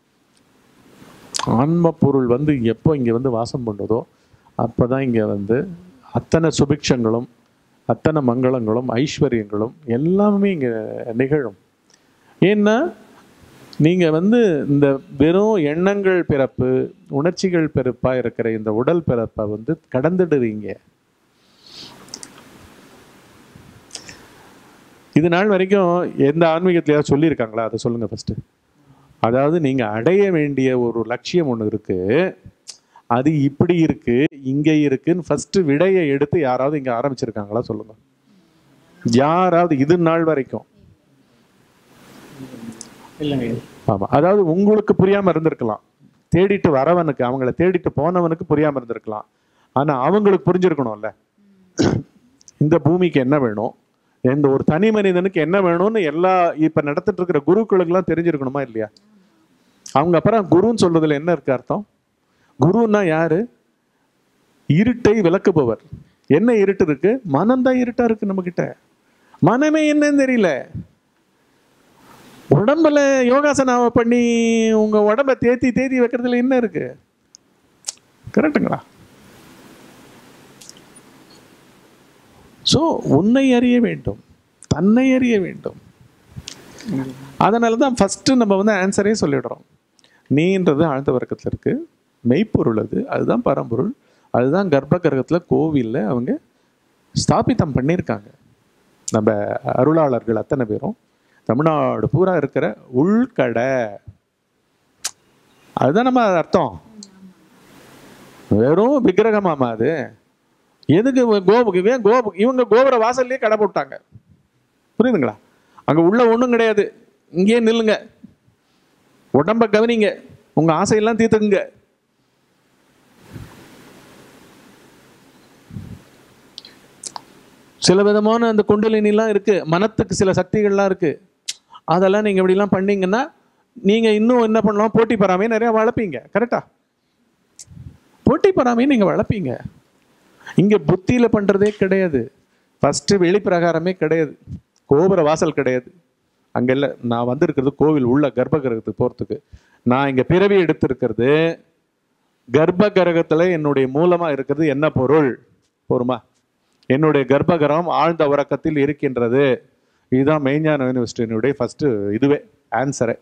ஆன்ம பொருள் வந்து எப்போ இங்க வந்து வாசம் பண்ணுதோ அப்பதான் இங்க வந்து அத்தனை சுபிக்ஷங்களும் அத்தனை மங்களங்களும் ஐஸ்வர்யங்களும் எல்லாமே இங்க நிகழும் ஏன்னா நீங்க வந்து இந்த வெறும் எண்ணங்கள் பிறப்பு உணர்ச்சிகள் பிறப்பா இருக்கிற இந்த உடல் பிறப்பை வந்து கடந்துடுவீங்க இது நாள் வரைக்கும் எந்த ஆன்மீகத்திலேயாவது சொல்லியிருக்காங்களா அதை சொல்லுங்க ஃபர்ஸ்ட் அதாவது நீங்க அடைய வேண்டிய ஒரு லட்சியம் ஒன்று இருக்கு அது இப்படி இருக்கு இங்க இருக்குன்னு ஃபர்ஸ்ட் விடையை எடுத்து யாராவது இங்க ஆரம்பிச்சிருக்காங்களா சொல்லுங்க யாராவது இது நாள் வரைக்கும் இல்லைங்க ஆமா அதாவது உங்களுக்கு புரியாம இருந்திருக்கலாம் தேடிட்டு வரவனுக்கு அவங்கள தேடிட்டு போனவனுக்கு புரியாம இருந்திருக்கலாம் ஆனா அவங்களுக்கு புரிஞ்சிருக்கணும்ல இந்த பூமிக்கு என்ன வேணும் எந்த ஒரு தனி மனிதனுக்கு என்ன வேணும்னு எல்லா இப்ப நடத்திட்டு இருக்கிற குருக்களுக்கெல்லாம் தெரிஞ்சிருக்கணுமா இல்லையா அவங்க அப்புறம் குருன்னு சொல்றதுல என்ன இருக்கு அர்த்தம் குருன்னா யாரு இருட்டை விளக்குபவர் என்ன இருட்டு இருக்கு மனம்தான் இருட்டா இருக்கு நம்ம கிட்ட மனமே என்னன்னு தெரியல உடம்புல யோகாசனாவை பண்ணி உங்க உடம்ப தேத்தி தேத்தி வைக்கிறதுல என்ன இருக்கு கரெக்டுங்களா ஸோ உன்னை அறிய வேண்டும் தன்னை அறிய வேண்டும் அதனால தான் ஃபஸ்ட்டு நம்ம வந்து ஆன்சரே சொல்லிடுறோம் நீன்றது ஆழ்ந்த வர்க்கத்தில் இருக்கு மெய்ப்பொருள் அது அதுதான் பரம்பொருள் அதுதான் கர்ப்ப கிரகத்தில் கோவிலில் அவங்க ஸ்தாபிதம் பண்ணியிருக்காங்க நம்ம அருளாளர்கள் அத்தனை பேரும் தமிழ்நாடு பூரா இருக்கிற உள்கடை அதுதான் நம்ம அர்த்தம் வெறும் விக்கிரகமாமா அது எதுக்கு கோபுக்கு ஏன் கோபு இவங்க கோபுர வாசல்லையே கடை போட்டாங்க புரியுதுங்களா அங்க உள்ள ஒண்ணும் கிடையாது இங்கேயே நில்லுங்க உடம்ப கவனிங்க உங்க ஆசையெல்லாம் தீர்த்துக்குங்க சில விதமான அந்த குண்டலினிலாம் இருக்கு மனத்துக்கு சில சக்திகள்லாம் இருக்கு அதெல்லாம் நீங்க இப்படிலாம் பண்ணீங்கன்னா நீங்க இன்னும் என்ன பண்ணலாம் போட்டி பொறாமையை நிறைய வளர்ப்பீங்க கரெக்டா போட்டி பொறாமையை நீங்க வளர்ப்பீங்க இங்க புத்தியில பண்றதே கிடையாது ஃபர்ஸ்ட் வெளிப்பிரகாரமே கிடையாது கோபுர வாசல் கிடையாது அங்க இல்ல நான் வந்திருக்கிறது கோவில் உள்ள கர்ப்ப கிரகத்துக்கு போறதுக்கு நான் இங்க பிறவி எடுத்திருக்கிறது கர்ப்ப கிரகத்துல என்னுடைய மூலமா இருக்கிறது என்ன பொருள் போருமா என்னுடைய கர்ப்ப கிரகம் ஆழ்ந்த உறக்கத்தில் இருக்கின்றது இதுதான் மெய்ஞான யூனிவர்சிட்டியினுடைய ஃபர்ஸ்ட் இதுவே ஆன்சரே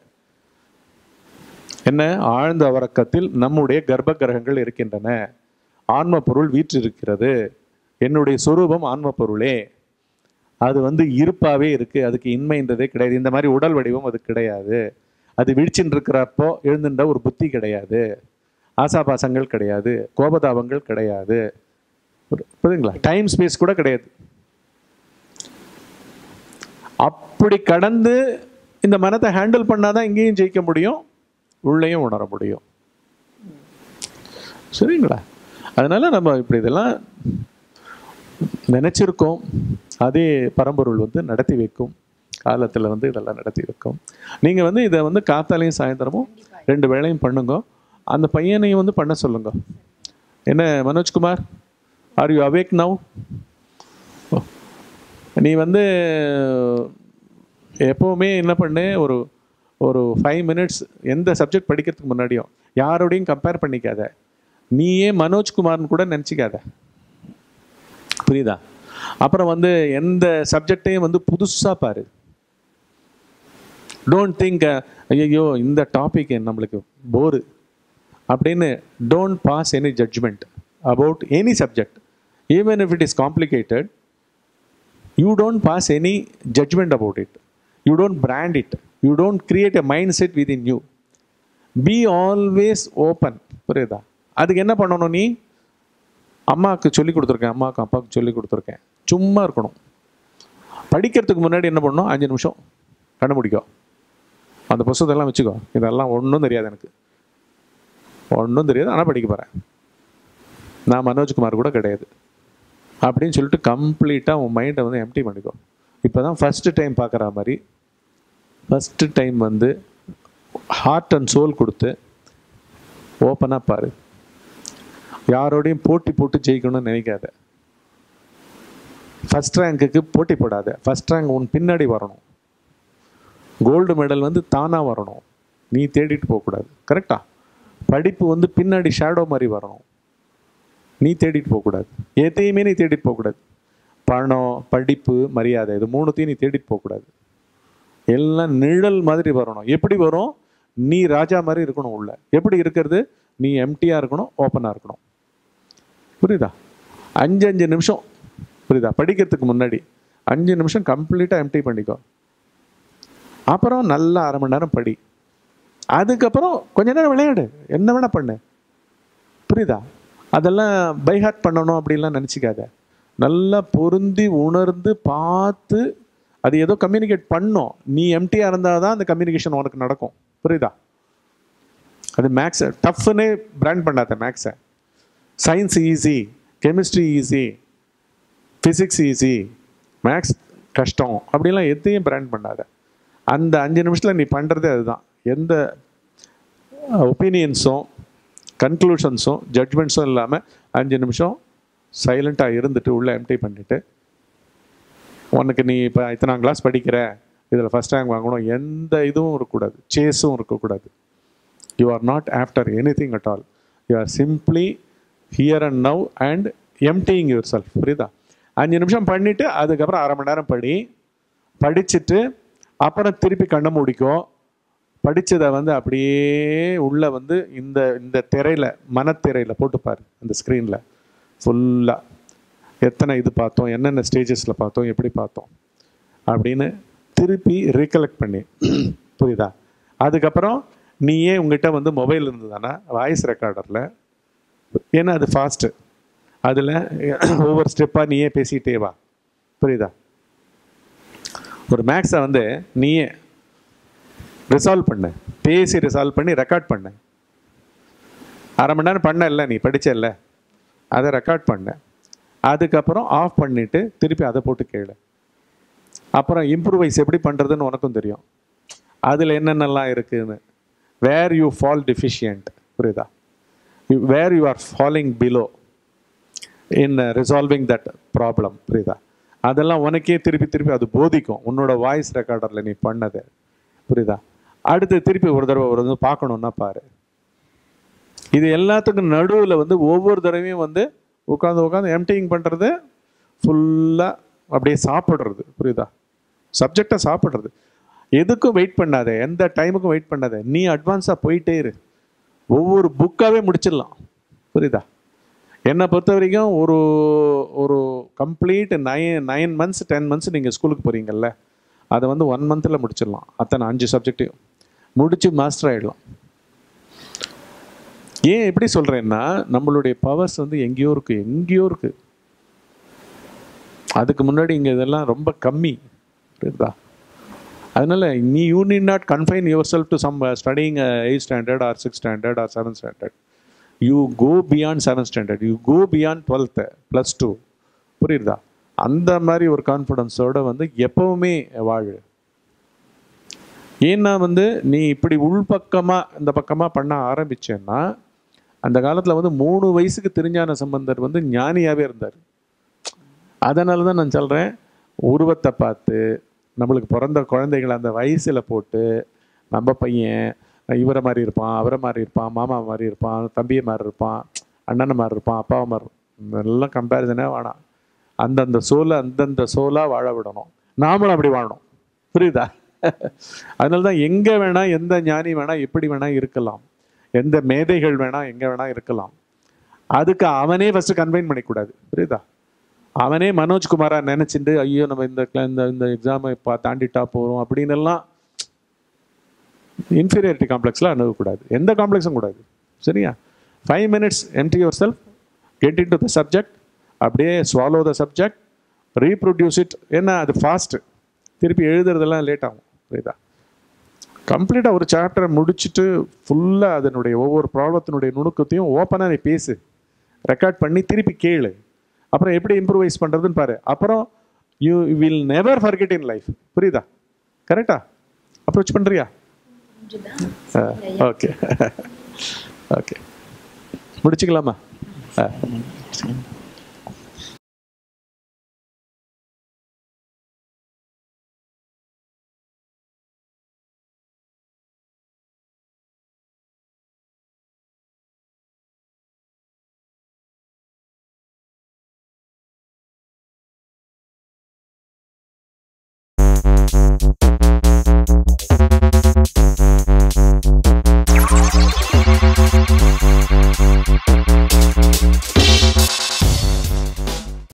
என்ன ஆழ்ந்த உறக்கத்தில் நம்முடைய கர்ப்ப கிரகங்கள் இருக்கின்றன ஆன்ம பொருள் வீற்றிருக்கிறது என்னுடைய சொரூபம் ஆன்ம பொருளே அது வந்து இருப்பாவே இருக்கு அதுக்கு இன்மைன்றதே கிடையாது இந்த மாதிரி உடல் வடிவம் அது கிடையாது அது விழிச்சின்னு இருக்கிறப்போ எழுந்துன்ற ஒரு புத்தி கிடையாது ஆசாபாசங்கள் கிடையாது கோபதாபங்கள் கிடையாது புரி- புரியுதுங்களா டைம் ஸ்பேஸ் கூட கிடையாது அப்படி கடந்து இந்த மனத்தை ஹேண்டில் பண்ணாதான் இங்கேயும் ஜெயிக்க முடியும் உள்ளேயும் உணர முடியும் சரிங்களா அதனால நம்ம இப்படி இதெல்லாம் நினைச்சிருக்கோம் அதே பரம்பொருள் வந்து நடத்தி வைக்கும் காலத்தில் வந்து இதெல்லாம் நடத்தி வைக்கும் நீங்கள் வந்து இதை வந்து காத்தாலையும் சாயந்தரமும் ரெண்டு வேளையும் பண்ணுங்க அந்த பையனையும் வந்து பண்ண சொல்லுங்க என்ன Manojkumar are you awake now நீ வந்து எப்போவுமே என்ன பண்ணு ஒரு ஒரு ஃபைவ் மினிட்ஸ் எந்த சப்ஜெக்ட் படிக்கிறதுக்கு முன்னாடியும் யாரோடையும் கம்பேர் பண்ணிக்காத நீயே மனோஜ்குமார்னு கூட நினச்சிக்காத புரியுதா அப்புறம் வந்து எந்த சப்ஜெக்டையும் வந்து புதுசாக பாரு டோன்ட் திங்க் ஐயோ இந்த டாபிக் நம்மளுக்கு போரு அப்படின்னு don't pass any judgement about any subject even if it is complicated you don't pass any judgment about it you don't brand it you don't create a mindset within you be always open புரியுதா அதுக்கு என்ன பண்ணணும் நீ அம்மாவுக்கு சொல்லி கொடுத்துருக்கேன் அம்மாவுக்கு அப்பாவுக்கு சொல்லி கொடுத்துருக்கேன் சும்மா இருக்கணும் படிக்கிறதுக்கு முன்னாடி என்ன பண்ணணும் அஞ்சு நிமிஷம் கண்ணு முடிக்கும் அந்த புஸ்தகத்தெல்லாம் வச்சுக்கோ இதெல்லாம் ஒன்றும் தெரியாது எனக்கு ஒன்றும் தெரியாது ஆனால் படிக்க போகிறேன் நான் மனோஜ்குமார் கூட கிடையாது அப்படின்னு சொல்லிட்டு கம்ப்ளீட்டாக உன் மைண்டை வந்து எம்டி பண்ணிக்கோ இப்போ தான் ஃபஸ்ட்டு டைம் பார்க்குற மாதிரி ஃபஸ்ட்டு டைம் வந்து ஹார்ட் அண்ட் சோல் கொடுத்து ஓப்பனாக பாரு யாரோடையும் போட்டி போட்டு ஜெயிக்கணும்னு நினைக்காத ஃபஸ்ட் ரேங்க்குக்கு போட்டி போடாத ஃபஸ்ட் ரேங்க் உன் பின்னாடி வரணும் கோல்டு மெடல் வந்து தானாக வரணும் நீ தேடிட்டு போகக்கூடாது கரெக்டா படிப்பு வந்து பின்னாடி ஷேடோ மாதிரி வரணும் நீ தேடிட்டு போகக்கூடாது எதையுமே நீ தேடிட்டு போகக்கூடாது பணம் படிப்பு மரியாதை இது மூணுத்தையும் நீ தேடிட்டு போகக்கூடாது எல்லாம் நிழல் மாதிரி வரணும் எப்படி வரும் நீ ராஜா மாதிரி இருக்கணும் உள்ள எப்படி இருக்கிறது நீ எம்டியாக இருக்கணும் ஓப்பனாக இருக்கணும் புரியுதா அஞ்சு அஞ்சு நிமிஷம் புரியுதா படிக்கிறதுக்கு முன்னாடி அஞ்சு நிமிஷம் கம்ப்ளீட்டாக எம்டி பண்ணிக்கோ அப்புறம் நல்லா அரை மணி நேரம் படி அதுக்கப்புறம் கொஞ்ச நேரம் விளையாடு என்ன வேணா பண்ணு புரியுதா அதெல்லாம் பைஹார்ட் பண்ணணும் அப்படிலாம் நினச்சிக்காத நல்லா பொருந்தி உணர்ந்து பார்த்து அது ஏதோ கம்யூனிகேட் பண்ணும் நீ எம்டியாக இருந்தால் தான் அந்த கம்யூனிகேஷன் உனக்கு நடக்கும் புரியுதா அது மேக்ஸை டஃப்னே பிராண்ட் பண்ணாத மேக்ஸை science easy chemistry easy physics easy maths கஷ்டம் அப்படிலாம் எதையும் பிராண்ட் பண்ணாத அந்த அஞ்சு நிமிஷத்தில் நீ பண்ணுறதே அதுதான் எந்த ஒப்பீனியன்ஸும் கன்க்ளூஷன்ஸும் ஜட்ஜ்மெண்ட்ஸும் இல்லாமல் அஞ்சு நிமிஷம் சைலண்ட்டாக இருந்துட்டு உள்ளே எம்டி பண்ணிட்டு உனக்கு நீ இப்போ இத்தனாம் கிளாஸ் படிக்கிற இதில் ஃபஸ்ட் ரேங்க் வாங்கணும் எந்த இதுவும் இருக்கக்கூடாது சேஸும் இருக்கக்கூடாது you are not after anything at all you are simply here and now and emptying yourself புரியுதா அஞ்சு நிமிஷம் பண்ணிவிட்டு அதுக்கப்புறம் அரை மணி நேரம் படி படிச்சுட்டு அப்புறம் திருப்பி கண்ணை மூடிக்கும் படித்ததை வந்து அப்படியே உள்ள வந்து இந்த இந்த திரையில் மனத்திரையில் போட்டுப்பார் அந்த ஸ்க்ரீனில் ஃபுல்லாக எத்தனை இது பார்த்தோம் என்னென்ன ஸ்டேஜஸில் பார்த்தோம் எப்படி பார்த்தோம் அப்படின்னு திருப்பி ரீகலெக்ட் பண்ணி புரியுதா அதுக்கப்புறம் நீயே உங்ககிட்ட வந்து மொபைல் இருந்ததுன்னா வாய்ஸ் ரெக்கார்டரில் ஏன்னா அது ஃபாஸ்ட்டு அதில் ஒவ்வொரு ஸ்டெப்பாக நீயே பேசிக்கிட்டே வா புரியுதா ஒரு மேக்ஸை வந்து நீயே ரிசால்வ் பண்ணு பேசி ரிசால்வ் பண்ணி ரெக்கார்ட் பண்ணு அரை மணி நேரம் பண்ணல நீ படிச்சல்ல அதை ரெக்கார்ட் பண்ண அதுக்கப்புறம் ஆஃப் பண்ணிட்டு திருப்பி அதை போட்டு கேளு அப்புறம் இம்ப்ரூவைஸ் எப்படி பண்ணுறதுன்னு உனக்கும் தெரியும் அதில் என்னென்னலாம் இருக்குன்னு வேர் யூ ஃபால் டிஃபிஷியன்ட் புரியுதா where you are falling below in resolving that problem புரியுதா அதெல்லாம் உனக்கே திருப்பி திருப்பி அது போதிக்கும் உன்னோட வாய்ஸ் ரெக்கார்டரில் நீ பண்ணது புரியுதா அடுத்து திருப்பி ஒரு தடவை ஒரு தடவை பார்க்கணுன்னா பாரு இது எல்லாத்துக்கும் நடுவில் வந்து ஒவ்வொரு தடவையும் வந்து உட்காந்து உட்காந்து எம்டிங் பண்ணுறது ஃபுல்லாக அப்படியே சாப்பிட்றது புரியுதா சப்ஜெக்டை சாப்பிட்றது எதுக்கும் வெயிட் பண்ணாத எந்த டைமுக்கும் வெயிட் பண்ணாத நீ அட்வான்ஸாக போயிட்டே இரு ஒவ்வொரு புக்காகவே முடிச்சிடலாம் புரியுதா என்னை பொறுத்த வரைக்கும் ஒரு ஒரு complete nine nine months ten months நீங்கள் ஸ்கூலுக்கு போகிறீங்கல்ல அதை வந்து ஒன் மந்தில் முடிச்சிடலாம் அத்தனை அஞ்சு சப்ஜெக்டையும் முடிச்சு மாஸ்டர் ஆகிடலாம் ஏன் எப்படி சொல்கிறேன்னா நம்மளுடைய பவர்ஸ் வந்து எங்கேயோ இருக்குது எங்கேயோ இருக்குது அதுக்கு முன்னாடி இங்கே இதெல்லாம் ரொம்ப கம்மி புரியுதா அதனால நீ you need not confine yourself to some studying eight standard or six standard or seventh standard you go beyond seventh standard you go beyond twelfth plus two புரியுதா அந்த மாதிரி ஒரு கான்ஃபிடன்ஸோட வந்து எப்பவுமே வாழு ஏன்னா வந்து நீ இப்படி உள்பக்கமாக இந்த பக்கமாக பண்ண ஆரம்பிச்சேன்னா அந்த காலத்தில் வந்து மூணு வயசுக்கு திருஞான சம்பந்தர் வந்து ஞானியாகவே இருந்தார் அதனால தான் நான் சொல்கிறேன் உருவத்தை பார்த்து நம்மளுக்கு பிறந்த குழந்தைகளை அந்த வயசில் போட்டு நம்ம பையன் இவரை மாதிரி இருப்பான் அவரை மாதிரி இருப்பான் மாமா மாதிரி இருப்பான் தம்பியை மாதிரி இருப்பான் அண்ணனை மாதிரி இருப்பான் அப்பாவை மாதிரி இருப்பான். இதெல்லாம் கம்பேரிசனே வேணாம் அந்தந்த சோலை அந்தந்த சோலாக வாழ விடணும் நாமளும் அப்படி வாழணும் புரியுதா அதனால தான் எங்கே வேணால் எந்த ஞானி வேணால் எப்படி வேணால் இருக்கலாம் எந்த மேதைகள் வேணால் எங்கே வேணால் இருக்கலாம் அதுக்கு அவனே ஃபஸ்ட்டு கன்வைன் பண்ணிக்கூடாது புரியுதா அவனே மனோஜ்குமாரா நினச்சிட்டு ஐயோ நம்ம இந்த cla- இந்த இந்த எக்ஸாமை இப்போ தாண்டிட்டா போகிறோம் அப்படின்னு எல்லாம் இன்ஃபீரியாரிட்டி காம்ப்ளெக்ஸ்லாம் அணுகக்கூடாது எந்த காம்ப்ளெக்ஸும் கூடாது சரியா five minutes empty yourself get into the subject அப்படியே swallow the subject reproduce it ஏன்னா அது ஃபாஸ்ட்டு திருப்பி எழுதுறதெல்லாம் லேட் ஆகும் புரியுதா கம்ப்ளீட்டாக ஒரு சாப்டரை முடிச்சுட்டு ஃபுல்லாக அதனுடைய ஒவ்வொரு ப்ராப்ளத்தினுடைய நுணுக்கத்தையும் ஓப்பனாக நீ பேசு ரெக்கார்ட் பண்ணி திருப்பி கேளு அப்புறம் எப்படி இம்ப்ரூவைஸ் பண்ணுறதுன்னு பாரு அப்புறம் you will never forget in life புரியுதா கரெக்டா அப்ரோச் பண்ணுறியா ஓகே ஓகே முடிச்சுக்கலாமா ஆ